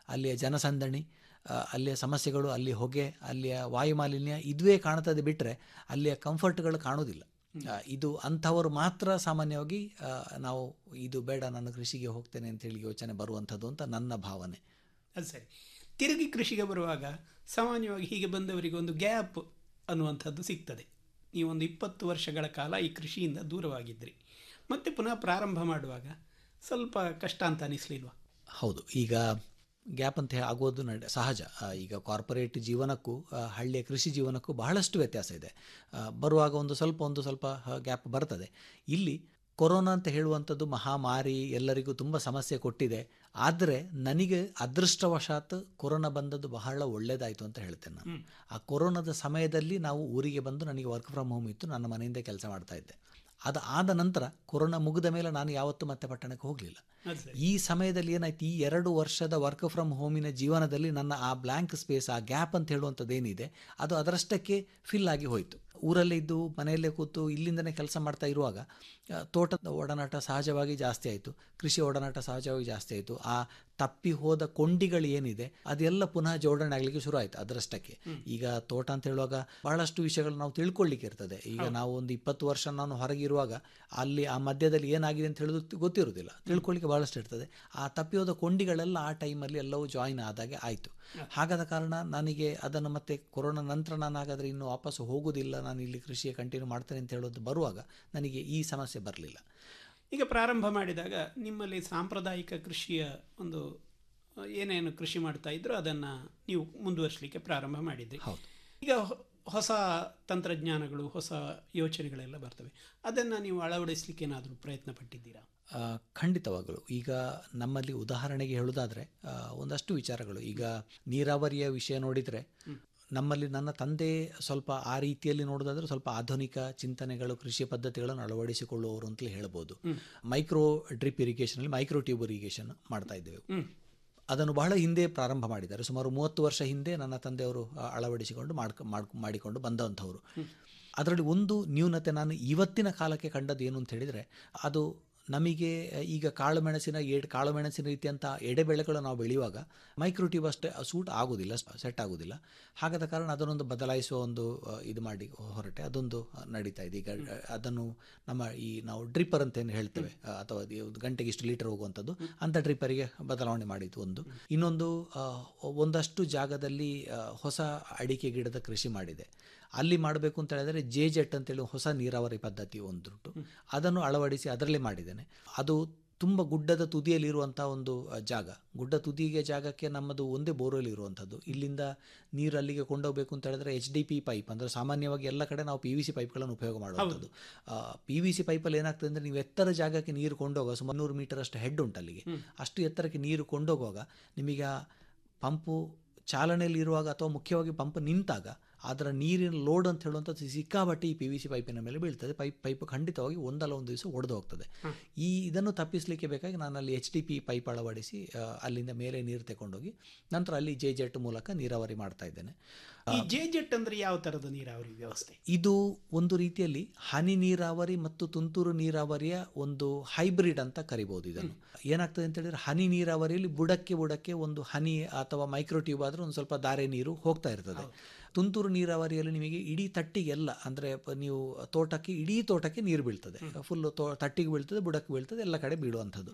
Speaker 10: ಅಲ್ಲಿಯ ಜನಸಂದಣಿ ಆ, ಅಲ್ಲಿಯ ಸಮಸ್ಯೆಗಳು ಅಲ್ಲಿ ಹೊಗೆ ಅಲ್ಲಿಯ ವಾಯು ಮಾಲಿನ್ಯ ಇದುವೇ ಕಾಣ್ತದೆ ಬಿಟ್ಟರೆ ಅಲ್ಲಿಯ ಕಂಫರ್ಟ್ಗಳು ಕಾಣೋದಿಲ್ಲ ಆ, ಇದು ಅಂಥವರು ಮಾತ್ರ ಸಾಮಾನ್ಯವಾಗಿ ಆ, ನಾವು ಇದು ಬೇಡ ನಾನು ಕೃಷಿಗೆ ಹೋಗ್ತೇನೆ ಅಂತೇಳಿ ಯೋಚನೆ ಬರುವಂಥದ್ದು ಅಂತ ನನ್ನ ಭಾವನೆ
Speaker 9: ಅದು ಸರಿ ತಿರುಗಿ ಕೃಷಿಗೆ ಬರುವಾಗ ಸಾಮಾನ್ಯವಾಗಿ ಹೀಗೆ ಬಂದವರಿಗೆ ಒಂದು ಗ್ಯಾಪ್ ಅನ್ನುವಂಥದ್ದು ಸಿಗ್ತದೆ ನೀವೊಂದು ಇಪ್ಪತ್ತು ವರ್ಷಗಳ ಕಾಲ ಈ ಕೃಷಿಯಿಂದ ದೂರವಾಗಿದ್ರಿ ಮತ್ತೆ ಪುನಃ ಪ್ರಾರಂಭ ಮಾಡುವಾಗ ಸ್ವಲ್ಪ ಕಷ್ಟ ಅಂತ ಅನಿಸ್ಲಿಲ್ವಾ
Speaker 10: ಹೌದು ಈಗ ಗ್ಯಾಪ್ ಅಂತ ಹೇಳಿ ಆಗೋದು ನಡೆ ಸಹಜ ಆ, ಈಗ ಕಾರ್ಪೊರೇಟ್ ಜೀವನಕ್ಕೂ ಆ, ಹಳ್ಳಿಯ ಕೃಷಿ ಜೀವನಕ್ಕೂ ಬಹಳಷ್ಟು ವ್ಯತ್ಯಾಸ ಇದೆ ಆ, ಬರುವಾಗ ಒಂದು ಸ್ವಲ್ಪ ಒಂದು ಸ್ವಲ್ಪ ಗ್ಯಾಪ್ ಬರ್ತದೆ ಇಲ್ಲಿ ಕೊರೋನಾ ಅಂತ ಹೇಳುವಂಥದ್ದು ಮಹಾಮಾರಿ ಎಲ್ಲರಿಗೂ ತುಂಬ ಸಮಸ್ಯೆ ಕೊಟ್ಟಿದೆ ಆದರೆ ನನಗೆ ಅದೃಷ್ಟವಶಾತ್ ಕೊರೋನಾ ಬಂದದ್ದು ಬಹಳ ಒಳ್ಳೆಯದಾಯಿತು ಅಂತ ಹೇಳ್ತೇನೆ ನಾನು ಆ ಕೊರೋನಾದ ಸಮಯದಲ್ಲಿ ನಾವು ಊರಿಗೆ ಬಂದು ನನಗೆ ವರ್ಕ್ ಫ್ರಮ್ ಹೋಮ್ ಇತ್ತು ನನ್ನ ಮನೆಯಿಂದ ಕೆಲಸ ಮಾಡ್ತಾ ಇದ್ದೆ ಅದು ಆದ ನಂತರ ಕೊರೋನಾ ಮುಗಿದ ಮೇಲೆ ನಾನು ಯಾವತ್ತೂ ಮತ್ತೆ ಪಟ್ಟಣಕ್ಕೆ ಹೋಗಲಿಲ್ಲ
Speaker 9: ಅದು ಸರಿ
Speaker 10: ಈ ಸಮಯದಲ್ಲಿ ಏನಾಯ್ತು ಈ ಎರಡು ವರ್ಷದ ವರ್ಕ್ ಫ್ರಮ್ ಹೋಮಿನ ಜೀವನದಲ್ಲಿ ನನ್ನ ಆ ಬ್ಲ್ಯಾಂಕ್ ಸ್ಪೇಸ್ ಆ ಗ್ಯಾಪ್ ಅಂತ ಹೇಳುವಂಥದ್ದು ಏನಿದೆ ಅದು ಅದರಷ್ಟಕ್ಕೆ ಫಿಲ್ ಆಗಿ ಹೋಯಿತು ಊರಲ್ಲೇ ಇದ್ದು ಮನೆಯಲ್ಲೇ ಕೂತು ಇಲ್ಲಿಂದನೇ ಕೆಲಸ ಮಾಡ್ತಾ ಇರುವಾಗ ಆ, ತೋಟದ ಒಡನಾಟ ಸಹಜವಾಗಿ ಜಾಸ್ತಿ ಆಯಿತು ಕೃಷಿ ಒಡನಾಟ ಸಹಜವಾಗಿ ಜಾಸ್ತಿ ಆಯಿತು ಆ ತಪ್ಪಿ ಹೋದ ಕೊಂಡಿಗಳು ಏನಿದೆ ಅದೆಲ್ಲ ಪುನಃ ಜೋಡಣೆ ಆಗಲಿಕ್ಕೆ ಶುರು ಆಯಿತು ಅದರಷ್ಟಕ್ಕೆ ಈಗ ತೋಟ ಅಂತ ಹೇಳುವಾಗ ಬಹಳಷ್ಟು ವಿಷಯಗಳು ನಾವು ತಿಳ್ಕೊಳ್ಳಿಕ್ಕೆ ಇರ್ತದೆ ಈಗ ನಾವು ಒಂದು ಇಪ್ಪತ್ತು ವರ್ಷ ನಾನು ಹೊರಗಿರುವಾಗ ಅಲ್ಲಿ ಆ ಮಧ್ಯದಲ್ಲಿ ಏನಾಗಿದೆ ಅಂತ ಹೇಳೋದು ಗೊತ್ತಿರೋದಿಲ್ಲ ತಿಳ್ಕೊಳ್ಳಿಕ್ಕೆ ಬಹಳಷ್ಟು ಇರ್ತದೆ ಆ ತಪ್ಪಿ ಹೋದ ಕೊಂಡಿಗಳೆಲ್ಲ ಆ ಟೈಮಲ್ಲಿ ಎಲ್ಲವೂ ಜಾಯಿನ್ ಆದಾಗೆ ಆಯಿತು ಹಾಗಾದ ಕಾರಣ ನನಗೆ ಅದನ್ನು ಮತ್ತೆ ಕೊರೋನಾ ನಂತರ ನಾನು ಹಾಗಾದರೆ ಇನ್ನು ವಾಪಸ್ ಹೋಗೋದಿಲ್ಲ ನಾನು ಇಲ್ಲಿ ಕೃಷಿಯ ಕಂಟಿನ್ಯೂ ಮಾಡ್ತೇನೆ ಅಂತ ಹೇಳೋದು ಬರುವಾಗ ನನಗೆ ಈ ಸಮಸ್ಯೆ ಬರಲಿಲ್ಲ
Speaker 9: ಈಗ ಪ್ರಾರಂಭ ಮಾಡಿದಾಗ ನಿಮ್ಮಲ್ಲಿ ಸಾಂಪ್ರದಾಯಿಕ ಕೃಷಿಯ ಒಂದು ಆ, ಏನೇನು ಕೃಷಿ ಮಾಡ್ತಾ ಇದ್ರು ಅದನ್ನು ನೀವು ಮುಂದುವರಿಸಲಿಕ್ಕೆ ಪ್ರಾರಂಭ ಮಾಡಿದ್ರಿ
Speaker 10: ಹೌದು.
Speaker 9: ಈಗ ಹೊ- ಹೊಸ ತಂತ್ರಜ್ಞಾನಗಳು ಹೊಸ ಯೋಚನೆಗಳೆಲ್ಲ ಬರ್ತವೆ ಅದನ್ನು ನೀವು ಅಳವಡಿಸಲಿಕ್ಕೆ ಏನಾದರೂ ಪ್ರಯತ್ನ ಪಟ್ಟಿದ್ದೀರಾ
Speaker 10: ಆ, ಖಂಡಿತವಾಗಲು ಈಗ ನಮ್ಮಲ್ಲಿ ಉದಾಹರಣೆಗೆ ಹೇಳುವುದಾದರೆ ಆ, ಒಂದಷ್ಟು ವಿಚಾರಗಳು ಈಗ ನೀರಾವರಿಯ ವಿಷಯ ನೋಡಿದರೆ ನಮ್ಮಲ್ಲಿ ನನ್ನ ತಂದೆ ಸ್ವಲ್ಪ ಆ ರೀತಿಯಲ್ಲಿ ನೋಡೋದಾದ್ರೆ ಸ್ವಲ್ಪ ಆಧುನಿಕ ಚಿಂತನೆಗಳು ಕೃಷಿ ಪದ್ಧತಿಗಳನ್ನು ಅಳವಡಿಸಿಕೊಳ್ಳುವವರು ಅಂತಲೇ ಹೇಳ್ಬೋದು ಮೈಕ್ರೋ ಡ್ರಿಪ್ ಇರಿಗೇಷನಲ್ಲಿ ಮೈಕ್ರೋ ಟ್ಯೂಬ್ ಇರಿಗೇಷನ್ ಮಾಡ್ತಾ ಇದ್ದೇವೆ ಅದನ್ನು ಬಹಳ ಹಿಂದೆ ಪ್ರಾರಂಭ ಮಾಡಿದ್ದಾರೆ ಸುಮಾರು ಮೂವತ್ತು ವರ್ಷ ಹಿಂದೆ ನನ್ನ ತಂದೆಯವರು ಆ, ಅಳವಡಿಸಿಕೊಂಡು ಮಾಡ್ಕ ಮಾಡ್ ಮಾಡಿಕೊಂಡು ಬಂದಂಥವರು ಅದರಲ್ಲಿ ಒಂದು ನ್ಯೂನತೆ ನಾನು ಇವತ್ತಿನ ಕಾಲಕ್ಕೆ ಕಂಡದ್ದು ಏನು ಅಂತ ಹೇಳಿದರೆ ಅದು ನಮಗೆ ಈಗ ಕಾಳುಮೆಣಸಿನ ಎಡ್ ಕಾಳುಮೆಣಸಿನ ರೀತಿಯಂಥ ಎಡೆಬೆಳೆಗಳು ನಾವು ಬೆಳೆಯುವಾಗ ಮೈಕ್ರೋಟ್ಯೂಬ್ ಅಷ್ಟೇ ಸೂಟ್ ಆಗೋದಿಲ್ಲ ಸೆಟ್ ಆಗೋದಿಲ್ಲ ಹಾಗಾದ ಕಾರಣ ಅದನ್ನೊಂದು ಬದಲಾಯಿಸುವ ಒಂದು ಆ, ಇದು ಮಾಡಿ ಹೊರಟೆ ಅದೊಂದು ಆ, ನಡೀತಾ ಇದೆ ಈಗ ಆ, ಅದನ್ನು ನಮ್ಮ ಈ ನಾವು ಡ್ರಿಪ್ಪರ್ ಅಂತ ಏನು ಹೇಳ್ತೇವೆ ಆ, ಅಥವಾ ಅದು ಒಂದು ಗಂಟೆಗೆ ಇಷ್ಟು ಲೀಟರ್ ಹೋಗುವಂಥದ್ದು ಅಂಥ ಡ್ರಿಪ್ಪರಿಗೆ ಬದಲಾವಣೆ ಮಾಡಿದ್ದು ಒಂದು ಇನ್ನೊಂದು ಆ, ಒಂದಷ್ಟು ಜಾಗದಲ್ಲಿ ಆ, ಹೊಸ ಅಡಿಕೆ ಗಿಡದ ಕೃಷಿ ಮಾಡಿದೆ ಅಲ್ಲಿ ಮಾಡಬೇಕು ಅಂತ ಹೇಳಿದರೆ ಜೆ ಜೆಟ್ ಅಂತೇಳಿ ಹೊಸ ನೀರಾವರಿ ಪದ್ಧತಿ ಒಂದುಂಟು ಅದನ್ನು ಅಳವಡಿಸಿ ಅದರಲ್ಲೇ ಮಾಡಿದ್ದೇನೆ ಅದು ತುಂಬ ಗುಡ್ಡದ ತುದಿಯಲ್ಲಿರುವಂಥ ಒಂದು ಆ, ಜಾಗ ಗುಡ್ಡ ತುದಿಗೆ ಜಾಗಕ್ಕೆ ನಮ್ಮದು ಒಂದೇ ಬೋರ್ವೆಲ್ ಇರುವಂಥದ್ದು ಇಲ್ಲಿಂದ ನೀರು ಅಲ್ಲಿಗೆ ಕೊಂಡೋಗಬೇಕು ಅಂತ ಹೇಳಿದ್ರೆ ಎಚ್ ಡಿ ಪಿ ಪೈಪ್ ಅಂದರೆ ಸಾಮಾನ್ಯವಾಗಿ ಎಲ್ಲ ಕಡೆ ನಾವು ಪಿ ವಿ ಸಿ ಪೈಪ್ಗಳನ್ನು ಉಪಯೋಗ ಮಾಡುವಂಥದ್ದು ಪಿ ವಿ ಸಿ ಪೈಪಲ್ಲಿ ಏನಾಗ್ತದೆ ಅಂದರೆ ನೀವು ಎತ್ತರ ಜಾಗಕ್ಕೆ ನೀರು ಕೊಂಡೋಗುವ ಸುಮಾರು ನೂರು ಮೀಟರ್ ಅಷ್ಟು ಹೆಡ್ ಉಂಟು ಅಲ್ಲಿಗೆ ಅಷ್ಟು ಎತ್ತರಕ್ಕೆ ನೀರು ಕೊಂಡೋಗುವಾಗ ನಿಮಗೆ ಆ ಪಂಪು ಚಾಲನೆಯಲ್ಲಿ ಇರುವಾಗ ಅಥವಾ ಮುಖ್ಯವಾಗಿ ಪಂಪ್ ನಿಂತಾಗ ಅದರ ನೀರಿನ ಲೋಡ್ ಅಂತ ಹೇಳುವಂಥದ್ದು ಸಿಕ್ಕಾಬಟ್ಟೆ ಈ ಪಿ ವಿ ಸಿ ಪೈಪಿನ ಮೇಲೆ ಬೀಳ್ತದೆ ಪೈಪ್ ಪೈಪ್ ಖಂಡಿತವಾಗಿ ಒಂದಲ್ಲ ಒಂದು ದಿವಸ ಒಡೆದು ಹೋಗ್ತದೆ ಈ ಇದನ್ನು ತಪ್ಪಿಸಲಿಕ್ಕೆ ಬೇಕಾಗಿ ನಾನು ಅಲ್ಲಿ ಎಚ್ ಡಿ ಪಿ ಪೈಪ್ ಅಳವಡಿಸಿ ಆ, ಅಲ್ಲಿಂದ ಮೇಲೆ ನೀರು ತಗೊಂಡೋಗಿ ನಂತರ ಅಲ್ಲಿ ಜೆ ಜೆಟ್ ಮೂಲಕ ನೀರಾವರಿ ಮಾಡ್ತಾ ಇದ್ದೇನೆ
Speaker 9: ಈ ಜೆ ಜೆಟ್ ಅಂದ್ರೆ ಯಾವ ಥರದ ನೀರಾವರಿ ವ್ಯವಸ್ಥೆ
Speaker 10: ಇದು ಒಂದು ರೀತಿಯಲ್ಲಿ ಹನಿ ನೀರಾವರಿ ಮತ್ತು ತುಂತುರು ನೀರಾವರಿಯ ಒಂದು ಹೈಬ್ರಿಡ್ ಅಂತ ಕರಿಬಹುದು ಇದನ್ನು ಏನಾಗ್ತದೆ ಅಂತ ಹೇಳಿದ್ರೆ ಹನಿ ನೀರಾವರಿಯಲ್ಲಿ ಬುಡಕ್ಕೆ ಬುಡಕ್ಕೆ ಒಂದು ಹನಿ ಅಥವಾ ಮೈಕ್ರೋ ಟ್ಯೂಬ್ ಆದ್ರೆ ಒಂದು ಸ್ವಲ್ಪ ದಾರೆ ನೀರು ಹೋಗ್ತಾ ಇರ್ತದೆ ತುಂತುರು ನೀರಾವರಿಯಲ್ಲಿ ನಿಮಗೆ ಇಡೀ ತಟ್ಟಿಗೆಲ್ಲ ಅಂದರೆ ನೀವು ತೋಟಕ್ಕೆ ಇಡೀ ತೋಟಕ್ಕೆ ನೀರು ಬೀಳ್ತದೆ ಫುಲ್ಲು ತೋ ತಟ್ಟಿಗೆ ಬೀಳ್ತದೆ ಬುಡಕ್ಕೆ ಬೀಳ್ತದೆ ಎಲ್ಲ ಕಡೆ ಬೀಳುವಂಥದ್ದು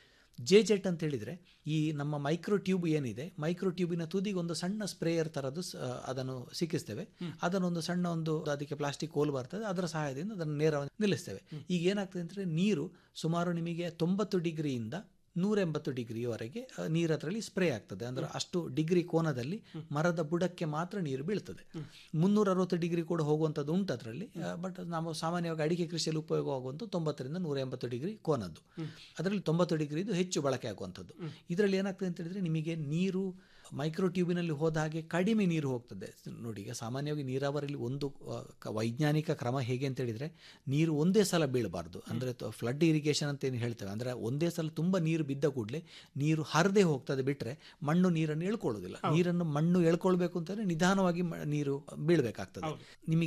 Speaker 10: ಜೆ ಜೆಟ್ ಅಂತ ಹೇಳಿದರೆ ಈ ನಮ್ಮ ಮೈಕ್ರೋ ಟ್ಯೂಬ್ ಏನಿದೆ ಮೈಕ್ರೋ ಟ್ಯೂಬಿನ ತುದಿಗೆ ಒಂದು ಸಣ್ಣ ಸ್ಪ್ರೇಯರ್ ಥರದ್ದು ಸ- ಅದನ್ನು ಸಿಕ್ಕಿಸ್ತೇವೆ ಅದನ್ನೊಂದು ಸಣ್ಣ ಒಂದು ಅದಕ್ಕೆ ಪ್ಲಾಸ್ಟಿಕ್ ಕೋಲ್ ಬರ್ತದೆ ಅದರ ಸಹಾಯದಿಂದ ಅದನ್ನು ನೇರವಾಗಿ ನಿಲ್ಲಿಸ್ತೇವೆ ಈಗ ಏನಾಗ್ತದೆ ಅಂದರೆ ನೀರು ಸುಮಾರು ನಿಮಗೆ ತೊಂಬತ್ತು ಡಿಗ್ರಿಯಿಂದ ನೂರ ಎಂಬತ್ತು ಡಿಗ್ರಿಯವರೆಗೆ ಆ, ನೀರು ಅದರಲ್ಲಿ ಸ್ಪ್ರೇ ಆಗ್ತದೆ ಅಂದರೆ ಅಷ್ಟು ಡಿಗ್ರಿ ಕೋನದಲ್ಲಿ ಮರದ ಬುಡಕ್ಕೆ ಮಾತ್ರ ನೀರು ಬೀಳ್ತದೆ ಮುನ್ನೂರ ಅರವತ್ತು ಡಿಗ್ರಿ ಕೂಡ ಹೋಗುವಂಥದ್ದು ಉಂಟು ಅದರಲ್ಲಿ ಬಟ್ ನಾವು ಸಾಮಾನ್ಯವಾಗಿ ಅಡಿಕೆ ಕೃಷಿಯಲ್ಲಿ ಉಪಯೋಗ ಆಗುವಂಥ ತೊಂಬತ್ತರಿಂದ ನೂರ ಎಂಬತ್ತು ಡಿಗ್ರಿ ಕೋನದ್ದು ಅದರಲ್ಲಿ ತೊಂಬತ್ತು ಡಿಗ್ರಿದು ಹೆಚ್ಚು ಬಳಕೆ ಆಗುವಂಥದ್ದು ಇದರಲ್ಲಿ ಏನಾಗ್ತದೆ ಅಂತ ಹೇಳಿದ್ರೆ ನಿಮಗೆ ನೀರು ಮೈಕ್ರೋ ಟ್ಯೂಬಿನಲ್ಲಿ ಹೋದ ಹಾಗೆ ಕಡಿಮೆ ನೀರು ಹೋಗ್ತದೆ ನೋಡಿ ಈಗ ಸಾಮಾನ್ಯವಾಗಿ ನೀರಾವರಿಯಲ್ಲಿ ಒಂದು ಆ, ಕ- ವೈಜ್ಞಾನಿಕ ಕ್ರಮ ಹೇಗೆ ಅಂತ ಹೇಳಿದ್ರೆ ನೀರು ಒಂದೇ ಸಲ ಬೀಳಬಾರ್ದು ಅಂದರೆ ಫ್ಲಡ್ ಇರಿಗೇಷನ್ ಅಂತ ಏನು ಹೇಳ್ತೇವೆ ಅಂದರೆ ಒಂದೇ ಸಲ ತುಂಬ ನೀರು ಬಿದ್ದ ಕೂಡಲೇ ನೀರು ಹರಿದೇ ಹೋಗ್ತದೆ ಬಿಟ್ಟರೆ ಮಣ್ಣು ನೀರನ್ನು ಎಳ್ಕೊಳ್ಳೋದಿಲ್ಲ ನೀರನ್ನು ಮಣ್ಣು ಎಳ್ಕೊಳ್ಬೇಕು ಅಂತಂದರೆ ನಿಧಾನವಾಗಿ ಮ- ನೀರು ಬೀಳಬೇಕಾಗ್ತದೆ ನಿಮಗೆ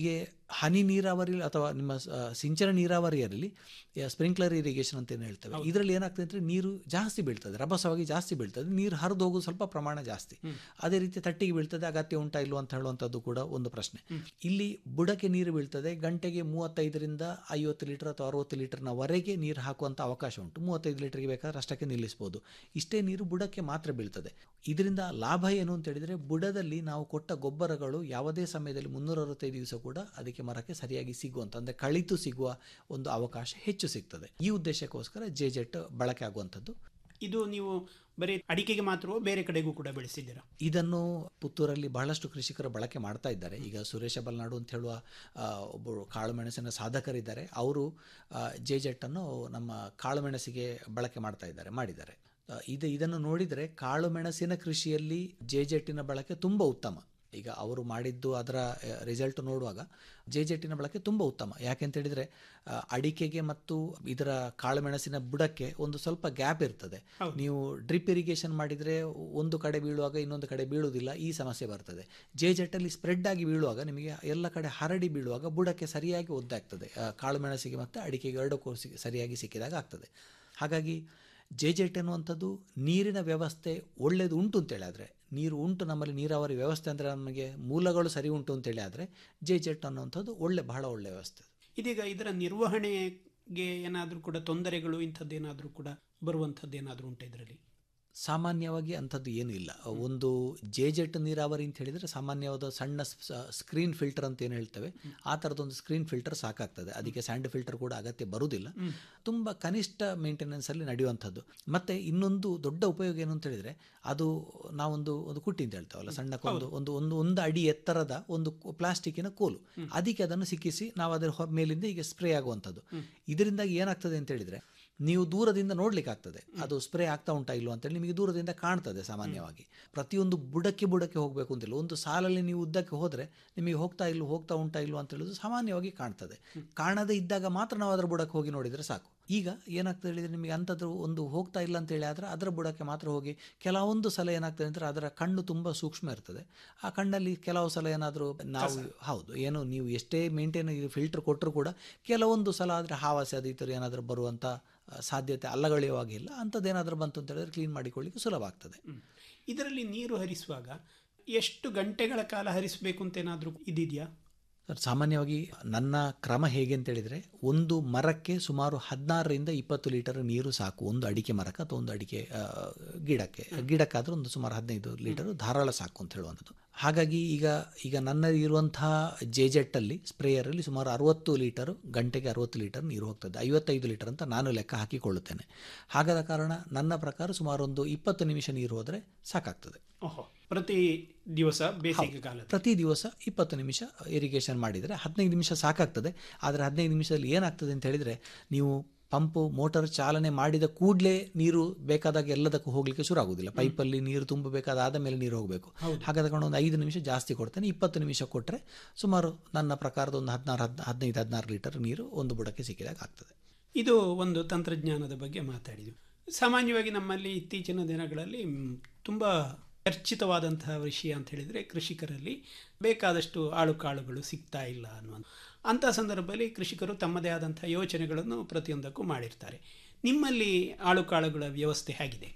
Speaker 10: ಹನಿ ನೀರಾವರಿ ಅಥವಾ ನಿಮ್ಮ ಸ- ಸಿಂಚನ ನೀರಾವರಿಯಲ್ಲಿ ಸ್ಪ್ರಿಂಕ್ಲರ್ ಇರಿಗೇಷನ್ ಅಂತ ಏನು ಹೇಳ್ತೇವೆ ಇದರಲ್ಲಿ ಏನಾಗ್ತದೆ ಅಂದರೆ ನೀರು ಜಾಸ್ತಿ ಬೀಳ್ತದೆ ರಭಸವಾಗಿ ಜಾಸ್ತಿ ಬೀಳ್ತದೆ ನೀರು ಹರಿದು ಹೋಗೋದು ಸ್ವಲ್ಪ ಪ್ರಮಾಣ ಜಾಸ್ತಿ ಅದೇ ರೀತಿ ತಟ್ಟಿಗೆ ಬೀಳ್ತದೆ ಅಗತ್ಯ ಉಂಟಾ ಇಲ್ವಾ ಅಂತ ಹೇಳುವಂಥದ್ದು ಕೂಡ ಒಂದು ಪ್ರಶ್ನೆ ಇಲ್ಲಿ ಬುಡಕ್ಕೆ ನೀರು ಬೀಳ್ತದೆ ಗಂಟೆಗೆ ಮೂವತ್ತೈದರಿಂದ ಐವತ್ತು ಲೀಟರ್ ಅಥವಾ ಅರವತ್ತು ಲೀಟರ್ನವರೆಗೆ ನೀರು ಹಾಕುವಂಥ ಅವಕಾಶ ಉಂಟು ಮೂವತ್ತೈದು ಲೀಟರ್ಗೆ ಬೇಕಾದ್ರೆ ಅಷ್ಟಕ್ಕೆ ನಿಲ್ಲಿಸ್ಬೋದು ಇಷ್ಟೇ ನೀರು ಬುಡಕ್ಕೆ ಮಾತ್ರ ಬೀಳ್ತದೆ ಇದರಿಂದ ಲಾಭ ಏನು ಅಂತ ಹೇಳಿದರೆ ಬುಡದಲ್ಲಿ ನಾವು ಕೊಟ್ಟ ಗೊಬ್ಬರಗಳು ಯಾವುದೇ ಸಮಯದಲ್ಲಿ ಮುನ್ನೂರ ಅರವತ್ತೈದು ದಿವಸ ಕೂಡ ಅದಕ್ಕೆ ಮರಕ್ಕೆ ಸರಿಯಾಗಿ ಸಿಗುವಂಥ ಅಂದರೆ ಕಳಿತು ಸಿಗುವ ಒಂದು ಅವಕಾಶ ಹೆಚ್ಚು ಸಿಗ್ತದೆ ಈ ಉದ್ದೇಶಕ್ಕೋಸ್ಕರ ಜೆ ಜೆಟ್ ಬಳಕೆ ಆಗುವಂಥದ್ದು
Speaker 9: ಇದು ನೀವು ಬರೀ ಅಡಿಕೆಗೆ ಮಾತ್ರವೋ ಬೇರೆ ಕಡೆಗೂ ಕೂಡ ಬೆಳೆಸಿದ್ದೀರಾ
Speaker 10: ಇದನ್ನು ಪುತ್ತೂರಲ್ಲಿ ಬಹಳಷ್ಟು ಕೃಷಿಕರು ಬಳಕೆ ಮಾಡ್ತಾ ಇದ್ದಾರೆ ಈಗ ಸುರೇಶ ಬಲ್ನಾಡು ಅಂತ ಹೇಳುವ ಆ, ಒಬ್ಬರು ಕಾಳುಮೆಣಸಿನ ಸಾಧಕರಿದ್ದಾರೆ ಅವರು ಜೆ ಜೆಟ್ಟನ್ನು ನಮ್ಮ ಕಾಳುಮೆಣಸಿಗೆ ಬಳಕೆ ಮಾಡ್ತಾ ಇದ್ದಾರೆ ಮಾಡಿದ್ದಾರೆ ಆ, ಇದು ಇದನ್ನು ನೋಡಿದರೆ ಕಾಳುಮೆಣಸಿನ ಕೃಷಿಯಲ್ಲಿ ಜೆ ಜೆಟ್ಟಿನ ಬಳಕೆ ತುಂಬ ಉತ್ತಮ ಈಗ ಅವರು ಮಾಡಿದ್ದು ಅದರ ರಿಸಲ್ಟ್ ನೋಡುವಾಗ ಜೆ ಜೆಟ್ಟಿನ ಬಳಕೆ ತುಂಬ ಉತ್ತಮ ಯಾಕೆಂತ ಹೇಳಿದರೆ ಆ, ಅಡಿಕೆಗೆ ಮತ್ತು ಇದರ ಕಾಳುಮೆಣಸಿನ ಬುಡಕ್ಕೆ ಒಂದು ಸ್ವಲ್ಪ ಗ್ಯಾಪ್ ಇರ್ತದೆ ನೀವು ಡ್ರಿಪ್ ಇರಿಗೇಷನ್ ಮಾಡಿದರೆ ಒಂದು ಕಡೆ ಬೀಳುವಾಗ ಇನ್ನೊಂದು ಕಡೆ ಬೀಳುವುದಿಲ್ಲ ಈ ಸಮಸ್ಯೆ ಬರ್ತದೆ ಜೆ ಜೆಟ್ಟಲ್ಲಿ ಸ್ಪ್ರೆಡ್ ಆಗಿ ಬೀಳುವಾಗ ನಿಮಗೆ ಎಲ್ಲ ಕಡೆ ಹರಡಿ ಬೀಳುವಾಗ ಬುಡಕ್ಕೆ ಸರಿಯಾಗಿ ಒದ್ದಾಗ್ತದೆ ಆ, ಕಾಳುಮೆಣಸಿಗೆ ಮತ್ತು ಅಡಿಕೆಗೆ ಎರಡಕ್ಕೂ ಸಿ- ಸರಿಯಾಗಿ ಸಿಕ್ಕಿದಾಗ ಆಗ್ತದೆ ಹಾಗಾಗಿ ಜೆ ಜೆಟ್ ಎನ್ನುವಂಥದ್ದು ನೀರಿನ ವ್ಯವಸ್ಥೆ ಒಳ್ಳೆಯದು ಉಂಟು ಅಂತೇಳಿ ಆದರೆ ನೀರು ಉಂಟು ನಮ್ಮಲ್ಲಿ ನೀರಾವರಿ ವ್ಯವಸ್ಥೆ ಅಂದರೆ ನಮಗೆ ಮೂಲಗಳು ಸರಿ ಉಂಟು ಅಂತೇಳಿ ಆದರೆ ಜೆ ಜೆಟ್ ಅನ್ನುವಂಥದ್ದು ಒಳ್ಳೆ ಬಹಳ ಒಳ್ಳೆಯ ವ್ಯವಸ್ಥೆ
Speaker 9: ಇದೀಗ ಇದರ ನಿರ್ವಹಣೆಗೆ ಏನಾದರೂ ಕೂಡ ತೊಂದರೆಗಳು ಇಂಥದ್ದೇನಾದರೂ ಕೂಡ ಬರುವಂಥದ್ದು ಏನಾದರೂ ಉಂಟು ಇದರಲ್ಲಿ
Speaker 10: ಸಾಮಾನ್ಯವಾಗಿ ಅಂಥದ್ದು ಏನೂ ಇಲ್ಲ ಒಂದು ಜೆ ಜೆಟ್ ನೀರಾವರಿ ಅಂತ ಹೇಳಿದರೆ ಸಾಮಾನ್ಯವಾದ ಸಣ್ಣ ಸ್ಕ್ರೀನ್ ಫಿಲ್ಟರ್ ಅಂತ ಏನು ಹೇಳ್ತೇವೆ ಆ ಥರದೊಂದು ಸ್ಕ್ರೀನ್ ಫಿಲ್ಟರ್ ಸಾಕಾಗ್ತದೆ ಅದಕ್ಕೆ ಸ್ಯಾಂಡ್ ಫಿಲ್ಟರ್ ಕೂಡ ಅಗತ್ಯ ಬರುವುದಿಲ್ಲ ತುಂಬ ಕನಿಷ್ಠ ಮೇಂಟೆನೆನ್ಸಲ್ಲಿ ನಡೆಯುವಂಥದ್ದು ಮತ್ತು ಇನ್ನೊಂದು ದೊಡ್ಡ ಉಪಯೋಗ ಏನು ಅಂತ ಹೇಳಿದರೆ ಅದು ನಾವೊಂದು ಒಂದು ಕುಟ್ಟಿ ಅಂತ ಹೇಳ್ತೇವಲ್ಲ ಸಣ್ಣ ಒಂದು ಒಂದು ಒಂದು ಒಂದು ಅಡಿ ಎತ್ತರದ ಒಂದು ಪ್ಲಾಸ್ಟಿಕ್ಕಿನ ಕೋಲು ಅದಕ್ಕೆ ಅದನ್ನು ಸಿಕ್ಕಿಸಿ ನಾವು ಅದರ ಹೊ- ಮೇಲಿಂದ ಈಗ ಸ್ಪ್ರೇ ಆಗುವಂಥದ್ದು ಇದರಿಂದಾಗಿ ಏನಾಗ್ತದೆ ಅಂತ ಹೇಳಿದರೆ ನೀವು ದೂರದಿಂದ ನೋಡ್ಲಿಕ್ಕೆ ಆಗ್ತದೆ ಅದು ಸ್ಪ್ರೇ ಆಗ್ತಾ ಉಂಟಾ ಇಲ್ವಾ ಅಂತೇಳಿ ನಿಮಗೆ ದೂರದಿಂದ ಕಾಣ್ತದೆ ಸಾಮಾನ್ಯವಾಗಿ ಪ್ರತಿಯೊಂದು ಬುಡಕ್ಕೆ ಬುಡಕ್ಕೆ ಹೋಗಬೇಕು ಅಂತಿಲ್ಲ ಒಂದು ಸಾಲಲ್ಲಿ ನೀವು ಉದ್ದಕ್ಕೆ ಹೋದರೆ ನಿಮಗೆ ಹೋಗ್ತಾ ಇಲ್ಲ ಹೋಗ್ತಾ ಉಂಟಾ ಇಲ್ವಾ ಅಂತ ಹೇಳೋದು ಸಾಮಾನ್ಯವಾಗಿ ಕಾಣ್ತದೆ ಕಾಣದೇ ಇದ್ದಾಗ ಮಾತ್ರ ನಾವು ಅದರ ಬುಡಕ್ಕೆ ಹೋಗಿ ನೋಡಿದರೆ ಸಾಕು ಈಗ ಏನಾಗ್ತದೆ ಹೇಳಿದರೆ ನಿಮಗೆ ಅಂಥದ್ದು ಒಂದು ಹೋಗ್ತಾ ಇಲ್ಲ ಅಂತೇಳಿ ಆದರೆ ಅದರ ಬುಡಕ್ಕೆ ಮಾತ್ರ ಹೋಗಿ ಕೆಲವೊಂದು ಸಲ ಏನಾಗ್ತದೆ ಅಂದರೆ ಅದರ ಕಣ್ಣು ತುಂಬ ಸೂಕ್ಷ್ಮ ಇರ್ತದೆ ಆ ಕಣ್ಣಲ್ಲಿ ಕೆಲವು ಸಲ ಏನಾದರೂ ನಾವು ಹೌದು ಏನು ನೀವು ಎಷ್ಟೇ ಮೇಂಟೈನ್ ಫಿಲ್ಟರ್ ಕೊಟ್ಟರು ಕೂಡ ಕೆಲವೊಂದು ಸಲ ಆದರೆ ಹಾವಾಸಿ ಅದು ಈ ಥರ ಏನಾದರೂ ಬರುವಂಥ ಆ, ಸಾಧ್ಯತೆ ಅಲ್ಲಗಳೆಯುವಾಗಿಲ್ಲ ಅಂಥದ್ದೇನಾದರೂ ಬಂತು ಅಂತ ಹೇಳಿದ್ರೆ ಕ್ಲೀನ್ ಮಾಡಿಕೊಳ್ಳಿಕ್ಕೆ ಸುಲಭ ಆಗ್ತದೆ
Speaker 9: ಇದರಲ್ಲಿ ನೀರು ಹರಿಸುವಾಗ ಎಷ್ಟು ಗಂಟೆಗಳ ಕಾಲ ಹರಿಸಬೇಕು ಅಂತ ಏನಾದರೂ ಇದಿದೆಯಾ
Speaker 10: ಸರ್ ಸಾಮಾನ್ಯವಾಗಿ ನನ್ನ ಕ್ರಮ ಹೇಗೆ ಅಂತ ಹೇಳಿದರೆ ಒಂದು ಮರಕ್ಕೆ ಸುಮಾರು ಹದಿನಾರರಿಂದ ಇಪ್ಪತ್ತು ಲೀಟರ್ ನೀರು ಸಾಕು ಒಂದು ಅಡಿಕೆ ಮರಕ್ಕೆ ಅಥವಾ ಒಂದು ಅಡಿಕೆ ಆ, ಗಿಡಕ್ಕೆ ಗಿಡಕ್ಕಾದ್ರೆ ಒಂದು ಸುಮಾರು ಹದಿನೈದು ಲೀಟರ್ ಧಾರಾಳ ಸಾಕು ಅಂತ ಹೇಳುವಂಥದ್ದು ಹಾಗಾಗಿ ಈಗ ಈಗ ನನ್ನ ಇರುವಂತಹ ಜೆ ಜೆಟ್ಟಲ್ಲಿ ಸ್ಪ್ರೇಯರಲ್ಲಿ ಸುಮಾರು ಅರವತ್ತು ಲೀಟರ್ ಗಂಟೆಗೆ ಅರವತ್ತು ಲೀಟರ್ ನೀರು ಹೋಗ್ತದೆ ಐವತ್ತೈದು ಲೀಟರ್ ಅಂತ ನಾನು ಲೆಕ್ಕ ಹಾಕಿಕೊಳ್ಳುತ್ತೇನೆ ಹಾಗಾದ ಕಾರಣ ನನ್ನ ಪ್ರಕಾರ ಸುಮಾರು ಒಂದು ಇಪ್ಪತ್ತು ನಿಮಿಷ ನೀರು ಹೋದರೆ ಸಾಕಾಗ್ತದೆ
Speaker 9: ಓಹೋ ಪ್ರತಿ ದಿವಸ ಬೇಸಿಗೆ ಕಾಲ
Speaker 10: ಪ್ರತಿ ದಿವಸ ಇಪ್ಪತ್ತು ನಿಮಿಷ ಇರಿಗೇಷನ್ ಮಾಡಿದರೆ ಹದಿನೈದು ನಿಮಿಷ ಸಾಕಾಗ್ತದೆ ಆದರೆ ಹದಿನೈದು ನಿಮಿಷದಲ್ಲಿ ಏನಾಗ್ತದೆ ಅಂತ ಹೇಳಿದರೆ ನೀವು ಪಂಪು ಮೋಟಾರ್ ಚಾಲನೆ ಮಾಡಿದ ಕೂಡಲೇ ನೀರು ಬೇಕಾದಾಗ ಎಲ್ಲದಕ್ಕೂ ಹೋಗಲಿಕ್ಕೆ ಶುರು ಆಗೋದಿಲ್ಲ ಪೈಪಲ್ಲಿ ನೀರು ತುಂಬಬೇಕಾದ ಆದ ಮೇಲೆ ನೀರು ಹೋಗಬೇಕು ಹಾಗಾದ ಕಾರಣ ಒಂದು ಐದು ನಿಮಿಷ ಜಾಸ್ತಿ ಕೊಡ್ತೇನೆ ಇಪ್ಪತ್ತು ನಿಮಿಷ ಕೊಟ್ಟರೆ ಸುಮಾರು ನನ್ನ ಪ್ರಕಾರದ ಒಂದು ಹದಿನಾರು ಹದ್ ಹದಿನೈದು ಹದಿನಾರು ಲೀಟರ್ ನೀರು ಒಂದು ಬುಡಕ್ಕೆ ಸಿಕ್ಕಿದಾಗ ಆಗ್ತದೆ
Speaker 9: ಇದು ಒಂದು ತಂತ್ರಜ್ಞಾನದ ಬಗ್ಗೆ ಮಾತಾಡಿದ್ವಿ ಸಾಮಾನ್ಯವಾಗಿ ನಮ್ಮಲ್ಲಿ ಇತ್ತೀಚಿನ ದಿನಗಳಲ್ಲಿ ಮ್, ತುಂಬ ಚರ್ಚಿತವಾದಂತಹ ವಿಷಯ ಅಂತ ಹೇಳಿದರೆ ಕೃಷಿಕರಲ್ಲಿ ಬೇಕಾದಷ್ಟು ಆಳುಕಾಳುಗಳು ಸಿಗ್ತಾ ಇಲ್ಲ ಅನ್ನುವಂಥ ಅಂಥ ಸಂದರ್ಭದಲ್ಲಿ ಕೃಷಿಕರು ತಮ್ಮದೇ ಆದಂಥ ಯೋಚನೆಗಳನ್ನು ಪ್ರತಿಯೊಂದಕ್ಕೂ ಮಾಡಿರ್ತಾರೆ ನಿಮ್ಮಲ್ಲಿ ಆಳುಕಾಳುಗಳ ವ್ಯವಸ್ಥೆ ಹೇಗಿದೆ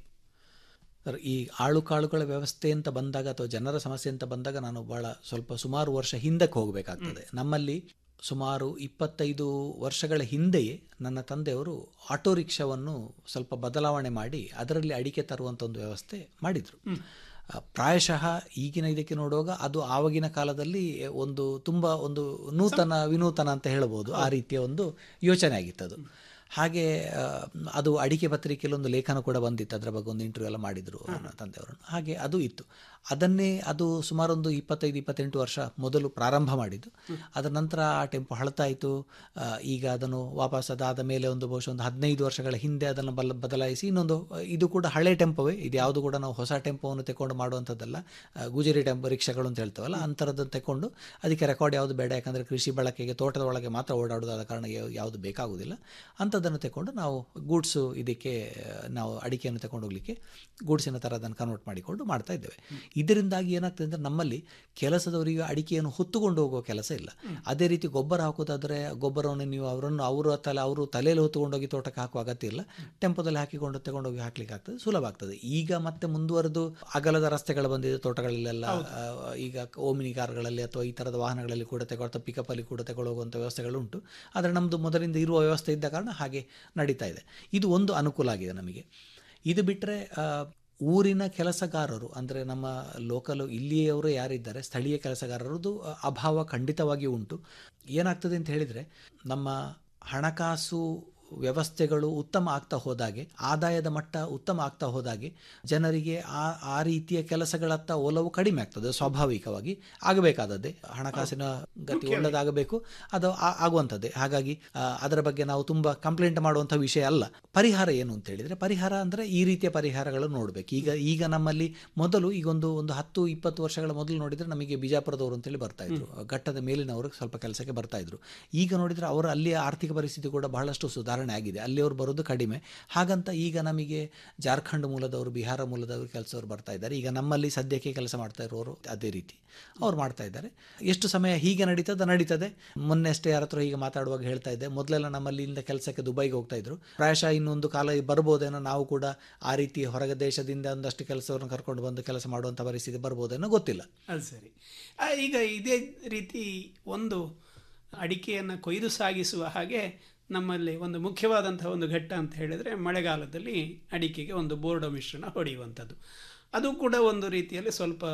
Speaker 10: ಸರ್ ಈ ಆಳು ಕಾಳುಗಳ ವ್ಯವಸ್ಥೆ ಅಂತ ಬಂದಾಗ ಅಥವಾ ಜನರ ಸಮಸ್ಯೆ ಅಂತ ಬಂದಾಗ ನಾನು ಬಹಳ ಸ್ವಲ್ಪ ಸುಮಾರು ವರ್ಷ ಹಿಂದಕ್ಕೆ ಹೋಗಬೇಕಾಗ್ತದೆ ನಮ್ಮಲ್ಲಿ ಸುಮಾರು ಇಪ್ಪತ್ತೈದು ವರ್ಷಗಳ ಹಿಂದೆಯೇ ನನ್ನ ತಂದೆಯವರು ಆಟೋ ರಿಕ್ಷಾವನ್ನು ಸ್ವಲ್ಪ ಬದಲಾವಣೆ ಮಾಡಿ ಅದರಲ್ಲಿ ಅಡಿಕೆ ತರುವಂಥ ಒಂದು ವ್ಯವಸ್ಥೆ ಮಾಡಿದರು ಆ, ಪ್ರಾಯಶಃ ಈಗಿನ ಇದಕ್ಕೆ ನೋಡುವಾಗ ಅದು ಆವಾಗಿನ ಕಾಲದಲ್ಲಿ ಒಂದು ತುಂಬ ಒಂದು ನೂತನ ವಿನೂತನ ಅಂತ ಹೇಳ್ಬೋದು ಆ ರೀತಿಯ ಒಂದು ಯೋಚನೆ ಆಗಿತ್ತು ಅದು ಹಾಗೆ ಆ, ಅದು ಅಡಿಕೆ ಪತ್ರಿಕೆಯಲ್ಲಿ ಒಂದು ಲೇಖನ ಕೂಡ ಬಂದಿತ್ತು ಅದರ ಬಗ್ಗೆ ಒಂದು ಇಂಟರ್ವ್ಯೂ ಎಲ್ಲ ಮಾಡಿದರು ನನ್ನ ತಂದೆಯವರನ್ನು ಹಾಗೆ ಅದು ಇತ್ತು ಅದನ್ನೇ ಅದು ಸುಮಾರೊಂದು ಇಪ್ಪತ್ತೈದು ಇಪ್ಪತ್ತೆಂಟು ವರ್ಷ ಮೊದಲು ಪ್ರಾರಂಭ ಮಾಡಿದ್ದು ಅದರ ನಂತರ ಆ ಟೆಂಪೋ ಹಳತಾಯಿತು ಆ, ಈಗ ಅದನ್ನು ವಾಪಸ್ ಅದಾದ ಮೇಲೆ ಒಂದು ಬಹುಶಃ ಒಂದು ಹದಿನೈದು ವರ್ಷಗಳ ಹಿಂದೆ ಅದನ್ನು ಬಲ ಬದಲಾಯಿಸಿ ಇನ್ನೊಂದು ಆ, ಇದು ಕೂಡ ಹಳೆ ಟೆಂಪೋವೇ ಇದು ಯಾವುದು ಕೂಡ ನಾವು ಹೊಸ ಟೆಂಪೋವನ್ನು ತೆಕೊಂಡು ಮಾಡುವಂಥದ್ದಲ್ಲ ಆ, ಗುಜರಿ ಟೆಂಪೋ ರಿಕ್ಷಾಗಳು ಅಂತ ಹೇಳ್ತೇವಲ್ಲ ಅಂಥರದ್ದನ್ನು ತೆಕೊಂಡು ಅದಕ್ಕೆ ರೆಕಾರ್ಡ್ ಯಾವುದು ಬೇಡ ಯಾಕಂದರೆ ಕೃಷಿ ಬಳಕೆಗೆ ತೋಟದ ಒಳಗೆ ಮಾತ್ರ ಓಡಾಡೋದಾದ ಕಾರಣ ಯಾ- ಯಾವುದು ಬೇಕಾಗುವುದಿಲ್ಲ ಅಂಥದ್ದನ್ನು ತೆಕೊಂಡು ನಾವು ಗೂಡ್ಸು ಇದಕ್ಕೆ ಆ, ನಾವು ಅಡಿಕೆಯನ್ನು ತಗೊಂಡು ಹೋಗ್ಲಿಕ್ಕೆ ಗೂಡ್ಸಿನ ಥರ ಅದನ್ನು ಕನ್ವರ್ಟ್ ಮಾಡಿಕೊಂಡು ಮಾಡ್ತಾ ಇದ್ದೇವೆ ಇದರಿಂದಾಗಿ ಏನಾಗ್ತದೆ ಅಂದರೆ ನಮ್ಮಲ್ಲಿ ಕೆಲಸದವರಿಗೆ ಅಡಿಕೆಯನ್ನು ಹೊತ್ತುಕೊಂಡು ಹೋಗುವ ಕೆಲಸ ಇಲ್ಲ ಅದೇ ರೀತಿ ಗೊಬ್ಬರ ಹಾಕೋದಾದ್ರೆ ಗೊಬ್ಬರವನ್ನು ನೀವು ಅವರನ್ನು ಅವರ ತಲೆ ಅವರು ತಲೆಯಲ್ಲಿ ಹೊತ್ತುಕೊಂಡೋಗಿ ತೋಟಕ್ಕೆ ಹಾಕುವ ಅಗತ್ಯ ಇಲ್ಲ ಟೆಂಪೋದಲ್ಲಿ ಹಾಕಿಕೊಂಡು ತಗೊಂಡೋಗಿ ಹಾಕ್ಲಿಕ್ಕೆ ಆಗ್ತದೆ ಸುಲಭ ಆಗ್ತದೆ ಈಗ ಮತ್ತೆ ಮುಂದುವರೆದು ಅಗಲದ ರಸ್ತೆಗಳು ಬಂದಿದೆ ತೋಟಗಳಲ್ಲೆಲ್ಲ ಆ, ಈಗ ಓಮಿನಿ ಕಾರುಗಳಲ್ಲಿ ಅಥವಾ ಈ ಥರದ ವಾಹನಗಳಲ್ಲಿ ಕೂಡ ತಗೊಳ್ತಾ ಪಿಕಪ್ಪಲ್ಲಿ ಕೂಡ ತಗೊಳ್ಳೋಗುವಂಥ ವ್ಯವಸ್ಥೆಗಳು ಉಂಟು ಆದರೆ ನಮ್ಮದು ಮೊದಲಿಂದ ಇರುವ ವ್ಯವಸ್ಥೆ ಇದ್ದ ಕಾರಣ ಹಾಗೆ ನಡೀತಾ ಇದೆ ಇದು ಒಂದು ಅನುಕೂಲ ಆಗಿದೆ ನಮಗೆ ಇದು ಬಿಟ್ಟರೆ ಊರಿನ ಕೆಲಸಗಾರರು ಅಂದರೆ ನಮ್ಮ ಲೋಕಲ್ ಇಲ್ಲಿಯವರು ಯಾರಿದ್ದಾರೆ ಸ್ಥಳೀಯ ಕೆಲಸಗಾರರದು ಅಭಾವ ಖಂಡಿತವಾಗಿಯೂ ಉಂಟು ಏನಾಗ್ತದೆ ಅಂತ ಹೇಳಿದರೆ ನಮ್ಮ ಹಣಕಾಸು ವ್ಯವಸ್ಥೆಗಳು ಉತ್ತಮ ಆಗ್ತಾ ಹೋದಾಗೆ ಆದಾಯದ ಮಟ್ಟ ಉತ್ತಮ ಆಗ್ತಾ ಹೋದಾಗೆ ಜನರಿಗೆ ಆ ಆ ರೀತಿಯ ಕೆಲಸಗಳತ್ತ ಒಲವು ಕಡಿಮೆ ಆಗ್ತದೆ ಸ್ವಾಭಾವಿಕವಾಗಿ ಆಗಬೇಕಾದದ್ದೇ ಹಣಕಾಸಿನ ಗತಿ ಒಳ್ಳೆದಾಗಬೇಕು ಅದು ಆ- ಆಗುವಂಥದ್ದೇ ಹಾಗಾಗಿ ಆ, ಅದರ ಬಗ್ಗೆ ನಾವು ತುಂಬ ಕಂಪ್ಲೇಂಟ್ ಮಾಡುವಂಥ ವಿಷಯ ಅಲ್ಲ ಪರಿಹಾರ ಏನು ಅಂತ ಹೇಳಿದರೆ ಪರಿಹಾರ ಅಂದರೆ ಈ ರೀತಿಯ ಪರಿಹಾರಗಳನ್ನು ನೋಡಬೇಕು ಈಗ ಈಗ ನಮ್ಮಲ್ಲಿ ಮೊದಲು ಈಗ ಒಂದು ಒಂದು ಹತ್ತು ಇಪ್ಪತ್ತು ವರ್ಷಗಳ ಮೊದಲು ನೋಡಿದರೆ ನಮಗೆ ಬಿಜಾಪುರದವರು ಅಂತೇಳಿ ಬರ್ತಾ ಇದ್ರು ಘಟ್ಟದ ಮೇಲಿನವರು ಸ್ವಲ್ಪ ಕೆಲಸಕ್ಕೆ ಬರ್ತಾ ಇದ್ರು ಈಗ ನೋಡಿದರೆ ಅವರ ಅಲ್ಲಿಯ ಆರ್ಥಿಕ ಪರಿಸ್ಥಿತಿ ಕೂಡ ಬಹಳಷ್ಟು ಸುಧಾರಣೆ ಆಗಿದೆ ಅಲ್ಲಿಯವರು ಬರೋದು ಕಡಿಮೆ ಹಾಗಂತ ಈಗ ನಮಗೆ ಜಾರ್ಖಂಡ್ ಮೂಲದವರು ಬಿಹಾರ ಮೂಲದವರು ಕೆಲಸವರು ಬರ್ತಾ ಇದ್ದಾರೆ ಈಗ ನಮ್ಮಲ್ಲಿ ಸದ್ಯಕ್ಕೆ ಕೆಲಸ ಮಾಡ್ತಾ ಇರೋರು ಅದೇ ರೀತಿ ಅವ್ರು ಮಾಡ್ತಾ ಇದ್ದಾರೆ ಎಷ್ಟು ಸಮಯ ಹೀಗೆ ನಡೀತದೆ ನಡೀತದೆ ಮೊನ್ನೆ ಅಷ್ಟೇ ಯಾರ ಹತ್ರ ಹೀಗೆ ಮಾತಾಡುವಾಗ ಹೇಳ್ತಾ ಇದ್ದೆ ಮೊದಲೆಲ್ಲ ನಮ್ಮಲ್ಲಿ ಇಂದ ಕೆಲಸಕ್ಕೆ ದುಬೈಗೆ ಹೋಗ್ತಾ ಇದ್ರು ಪ್ರಾಯಶಃ ಇನ್ನೊಂದು ಕಾಲ ಬರ್ಬೋದೇನೋ ನಾವು ಕೂಡ ಆ ರೀತಿ ಹೊರಗೆ ದೇಶದಿಂದ ಒಂದಷ್ಟು ಕೆಲಸವನ್ನು ಕರ್ಕೊಂಡು ಬಂದು ಕೆಲಸ ಮಾಡುವಂಥ ಪರಿಸ್ಥಿತಿ ಬರ್ಬೋದೇನೋ ಗೊತ್ತಿಲ್ಲ
Speaker 9: ಅದು ಸರಿ ಆ, ಈಗ ಇದೇ ರೀತಿ ಒಂದು ಅಡಿಕೆಯನ್ನು ಕೊಯ್ದು ಸಾಗಿಸುವ ಹಾಗೆ ನಮ್ಮಲ್ಲಿ ಒಂದು ಮುಖ್ಯವಾದಂತಹ ಒಂದು ಘಟ್ಟ ಅಂತ ಹೇಳಿದರೆ ಮಳೆಗಾಲದಲ್ಲಿ ಅಡಿಕೆಗೆ ಒಂದು ಬೋರ್ಡ ಮಿಶ್ರಣ ಹೊಡೆಯುವಂಥದ್ದು ಅದು ಕೂಡ ಒಂದು ರೀತಿಯಲ್ಲಿ ಸ್ವಲ್ಪ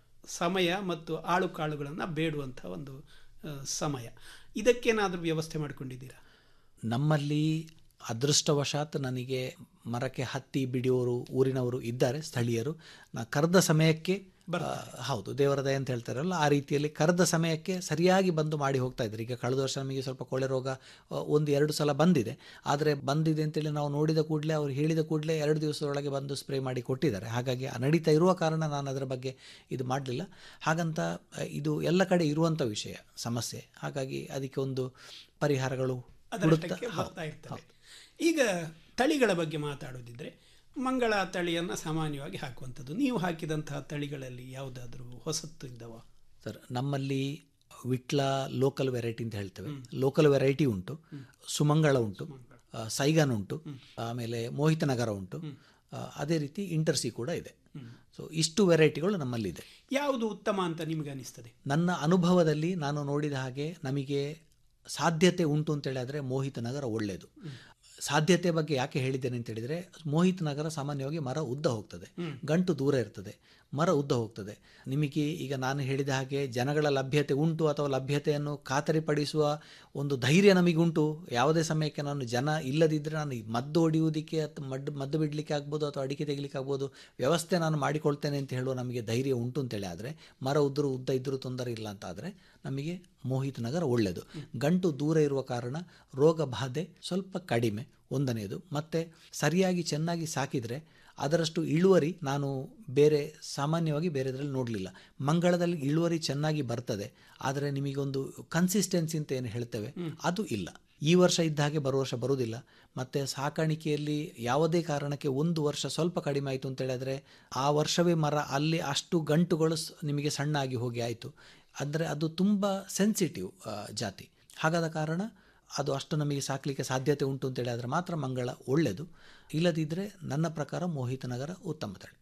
Speaker 9: ಸಮಯ ಮತ್ತು ಆಳು ಕಾಳುಗಳನ್ನು ಬೇಡುವಂಥ ಒಂದು ಆ, ಸಮಯ ಇದಕ್ಕೇನಾದರೂ ವ್ಯವಸ್ಥೆ ಮಾಡಿಕೊಂಡಿದ್ದೀರಾ
Speaker 10: ನಮ್ಮಲ್ಲಿ ಅದೃಷ್ಟವಶಾತ್ ನನಗೆ ಮರಕ್ಕೆ ಹತ್ತಿ ಬಿಡಿಯೋರು ಊರಿನವರು ಇದ್ದಾರೆ ಸ್ಥಳೀಯರು ನಾ ಕರೆದ ಸಮಯಕ್ಕೆ ಆ, ಹೌದು ದೇವರ ದಯ ಅಂತ ಹೇಳ್ತಾರಲ್ಲ ಆ ರೀತಿಯಲ್ಲಿ ಕರೆದ ಸಮಯಕ್ಕೆ ಸರಿಯಾಗಿ ಬಂದು ಮಾಡಿ ಹೋಗ್ತಾ ಇದ್ದಾರೆ ಈಗ ಕಳೆದ ವರ್ಷ ನಮಗೆ ಸ್ವಲ್ಪ ಕೊಳೆ ರೋಗ ಆ, ಒಂದು ಎರಡು ಸಲ ಬಂದಿದೆ ಆದರೆ ಬಂದಿದೆ ಅಂತೇಳಿ ನಾವು ನೋಡಿದ ಕೂಡಲೇ ಅವ್ರು ಹೇಳಿದ ಕೂಡಲೇ ಎರಡು ದಿವಸದೊಳಗೆ ಬಂದು ಸ್ಪ್ರೇ ಮಾಡಿ ಕೊಟ್ಟಿದ್ದಾರೆ ಹಾಗಾಗಿ ಆ ನಡೀತಾ ಇರುವ ಕಾರಣ ನಾನು ಅದರ ಬಗ್ಗೆ ಇದು ಮಾಡಲಿಲ್ಲ ಹಾಗಂತ ಆ, ಇದು ಎಲ್ಲ ಕಡೆ ಇರುವಂಥ ವಿಷಯ ಸಮಸ್ಯೆ ಹಾಗಾಗಿ ಅದಕ್ಕೆ ಒಂದು ಪರಿಹಾರಗಳು ಹುಡುಕ್ತಾ
Speaker 9: ಅದರಷ್ಟಕ್ಕೆ
Speaker 10: ಹೌದು,
Speaker 9: ಬರ್ತಾ ಇರ್ತವೆ ಈಗ ತಳಿಗಳ ಬಗ್ಗೆ ಮಾತಾಡೋದಿದ್ರೆ ಮಂಗಳ ತಳಿಯನ್ನು ಸಾಮಾನ್ಯವಾಗಿ ಹಾಕುವಂಥದ್ದು ನೀವು ಹಾಕಿದಂತಹ ತಳಿಗಳಲ್ಲಿ ಯಾವುದಾದ್ರೂ ಹೊಸತ್ತು ಇದ್ದವ
Speaker 10: ಸರ್ ನಮ್ಮಲ್ಲಿ ವಿಟ್ಲ ಲೋಕಲ್ ವೆರೈಟಿ ಅಂತ ಹೇಳ್ತೇವೆ ಲೋಕಲ್ ವೆರೈಟಿ ಉಂಟು ಸುಮಂಗಳ ಉಂಟು ಆ, ಸೈಗನ್ ಉಂಟು ಆಮೇಲೆ ಮೋಹಿತನಗರ ಉಂಟು ಆ, ಅದೇ ರೀತಿ ಇಂಟರ್ಸಿ ಕೂಡ ಇದೆ ಸೊ ಇಷ್ಟು ವೆರೈಟಿಗಳು ನಮ್ಮಲ್ಲಿದೆ
Speaker 9: ಯಾವುದು ಉತ್ತಮ ಅಂತ ನಿಮಗೆ ಅನಿಸ್ತದೆ
Speaker 10: ನನ್ನ ಅನುಭವದಲ್ಲಿ ನಾನು ನೋಡಿದ ಹಾಗೆ ನಮಗೆ ಸಾಧ್ಯತೆ ಉಂಟು ಅಂತೇಳಿ ಆದರೆ ಮೋಹಿತ ನಗರ ಒಳ್ಳೆಯದು ಸಾಧ್ಯತೆ ಬಗ್ಗೆ ಯಾಕೆ ಹೇಳಿದ್ದೇನೆ ಅಂತ ಹೇಳಿದರೆ ಮೋಹಿತ್ ನಗರ ಸಾಮಾನ್ಯವಾಗಿ ಮರ ಉದ್ದ ಹೋಗ್ತದೆ ಗಂಟು ದೂರ ಇರ್ತದೆ ಮರ ಉದ್ದ ಹೋಗ್ತದೆ ನಿಮಗೆ ಈಗ ನಾನು ಹೇಳಿದ ಹಾಗೆ ಜನಗಳ ಲಭ್ಯತೆ ಉಂಟು ಅಥವಾ ಲಭ್ಯತೆಯನ್ನು ಖಾತರಿಪಡಿಸುವ ಒಂದು ಧೈರ್ಯ ನಮಗುಂಟು ಯಾವುದೇ ಸಮಯಕ್ಕೆ ನಾನು ಜನ ಇಲ್ಲದಿದ್ದರೆ ನಾನು ಈ ಮದ್ದು ಹೊಡೆಯುವುದಕ್ಕೆ ಅಥವಾ ಮದ್ದು ಮದ್ದು ಬಿಡಲಿಕ್ಕೆ ಆಗ್ಬೋದು ಅಥವಾ ಅಡಿಕೆ ತೆಗಿಲಿಕ್ಕೆ ಆಗ್ಬೋದು ವ್ಯವಸ್ಥೆ ನಾನು ಮಾಡಿಕೊಳ್ತೇನೆ ಅಂತ ಹೇಳುವ ನಮಗೆ ಧೈರ್ಯ ಉಂಟು ಅಂತೇಳಿ ಆದರೆ ಮರ ಉದ್ದರು ಉದ್ದ ಇದ್ದರೂ ತೊಂದರೆ ಇಲ್ಲ ಅಂತ ಆದರೆ ನಮಗೆ ಮೋಹಿತ್ ನಗರ ಒಳ್ಳೆಯದು ಗಂಟು ದೂರ ಇರುವ ಕಾರಣ ರೋಗ ಬಾಧೆ ಸ್ವಲ್ಪ ಕಡಿಮೆ ಒಂದನೆಯದು ಮತ್ತು ಸರಿಯಾಗಿ ಚೆನ್ನಾಗಿ ಸಾಕಿದರೆ ಅದರಷ್ಟು ಇಳುವರಿ ನಾನು ಬೇರೆ ಸಾಮಾನ್ಯವಾಗಿ ಬೇರೆದ್ರಲ್ಲಿ ನೋಡಲಿಲ್ಲ ಮಂಗಳದಲ್ಲಿ ಇಳುವರಿ ಚೆನ್ನಾಗಿ ಬರ್ತದೆ ಆದರೆ ನಿಮಗೊಂದು ಕನ್ಸಿಸ್ಟೆನ್ಸಿ ಅಂತ ಏನು ಹೇಳ್ತೇವೆ ಅದು ಇಲ್ಲ ಈ ವರ್ಷ ಇದ್ದ ಹಾಗೆ ಬರುವ ವರ್ಷ ಬರುವುದಿಲ್ಲ ಮತ್ತು ಸಾಕಾಣಿಕೆಯಲ್ಲಿ ಯಾವುದೇ ಕಾರಣಕ್ಕೆ ಒಂದು ವರ್ಷ ಸ್ವಲ್ಪ ಕಡಿಮೆ ಆಯಿತು ಅಂತ ಹೇಳಿದ್ರೆ ಆ ವರ್ಷವೇ ಮರ ಅಲ್ಲಿ ಅಷ್ಟು ಗಂಟುಗಳು ಸ್- ನಿಮಗೆ ಸಣ್ಣ ಆಗಿ ಹೋಗಿ ಆಯಿತು ಅಂದರೆ ಅದು ತುಂಬ ಸೆನ್ಸಿಟಿವ್ ಜಾತಿ ಹಾಗಾದ ಕಾರಣ ಅದು ಅಷ್ಟು ನಮಗೆ ಸಾಕಲಿಕ್ಕೆ ಸಾಧ್ಯತೆ ಉಂಟು ಅಂತೇಳಿ ಆದರೆ ಮಾತ್ರ ಮಂಗಳ ಒಳ್ಳೆಯದು ಇಲ್ಲದಿದ್ದರೆ ನನ್ನ ಪ್ರಕಾರ ಮೋಹಿತ ನಗರ ಉತ್ತಮ ತಳಿ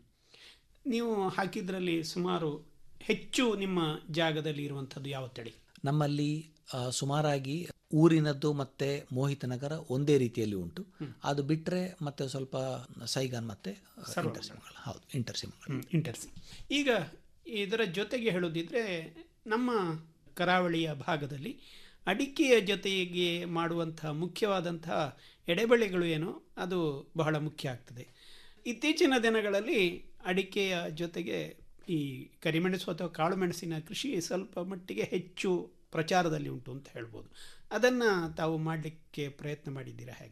Speaker 9: ನೀವು ಹಾಕಿದ್ರಲ್ಲಿ ಸುಮಾರು ಹೆಚ್ಚು ನಿಮ್ಮ ಜಾಗದಲ್ಲಿ ಇರುವಂಥದ್ದು ಯಾವ ತಳಿ
Speaker 10: ನಮ್ಮಲ್ಲಿ ಆ, ಸುಮಾರಾಗಿ ಊರಿನದ್ದು ಮತ್ತು ಮೋಹಿತ ನಗರ ಒಂದೇ ರೀತಿಯಲ್ಲಿ ಉಂಟು ಅದು ಬಿಟ್ಟರೆ ಮತ್ತೆ ಸ್ವಲ್ಪ ಸೈಗಾನ್ ಮತ್ತು ಇಂಟರ್ಸಿಮಂಗಳ ಹೌದು ಇಂಟರ್ಸಿಮಂಗಳ
Speaker 9: ಇಂಟರ್ಸಿ ಈಗ ಇದರ ಜೊತೆಗೆ ಹೇಳೋದಿದ್ರೆ ನಮ್ಮ ಕರಾವಳಿಯ ಭಾಗದಲ್ಲಿ ಅಡಿಕೆಯ ಜೊತೆಗೆ ಮಾಡುವಂಥ ಮುಖ್ಯವಾದಂತಹ ಎಡೆಬೆಳೆಗಳು ಏನೋ ಅದು ಬಹಳ ಮುಖ್ಯ ಆಗ್ತದೆ ಇತ್ತೀಚಿನ ದಿನಗಳಲ್ಲಿ ಅಡಿಕೆಯ ಜೊತೆಗೆ ಈ ಕರಿಮೆಣಸು ಅಥವಾ ಕಾಳುಮೆಣಸಿನ ಕೃಷಿ ಸ್ವಲ್ಪ ಮಟ್ಟಿಗೆ ಹೆಚ್ಚು ಪ್ರಚಾರದಲ್ಲಿ ಉಂಟು ಅಂತ ಹೇಳ್ಬೋದು ಅದನ್ನು ತಾವು ಮಾಡಲಿಕ್ಕೆ ಪ್ರಯತ್ನ ಮಾಡಿದ್ದೀರಾ ಹೇಗೆ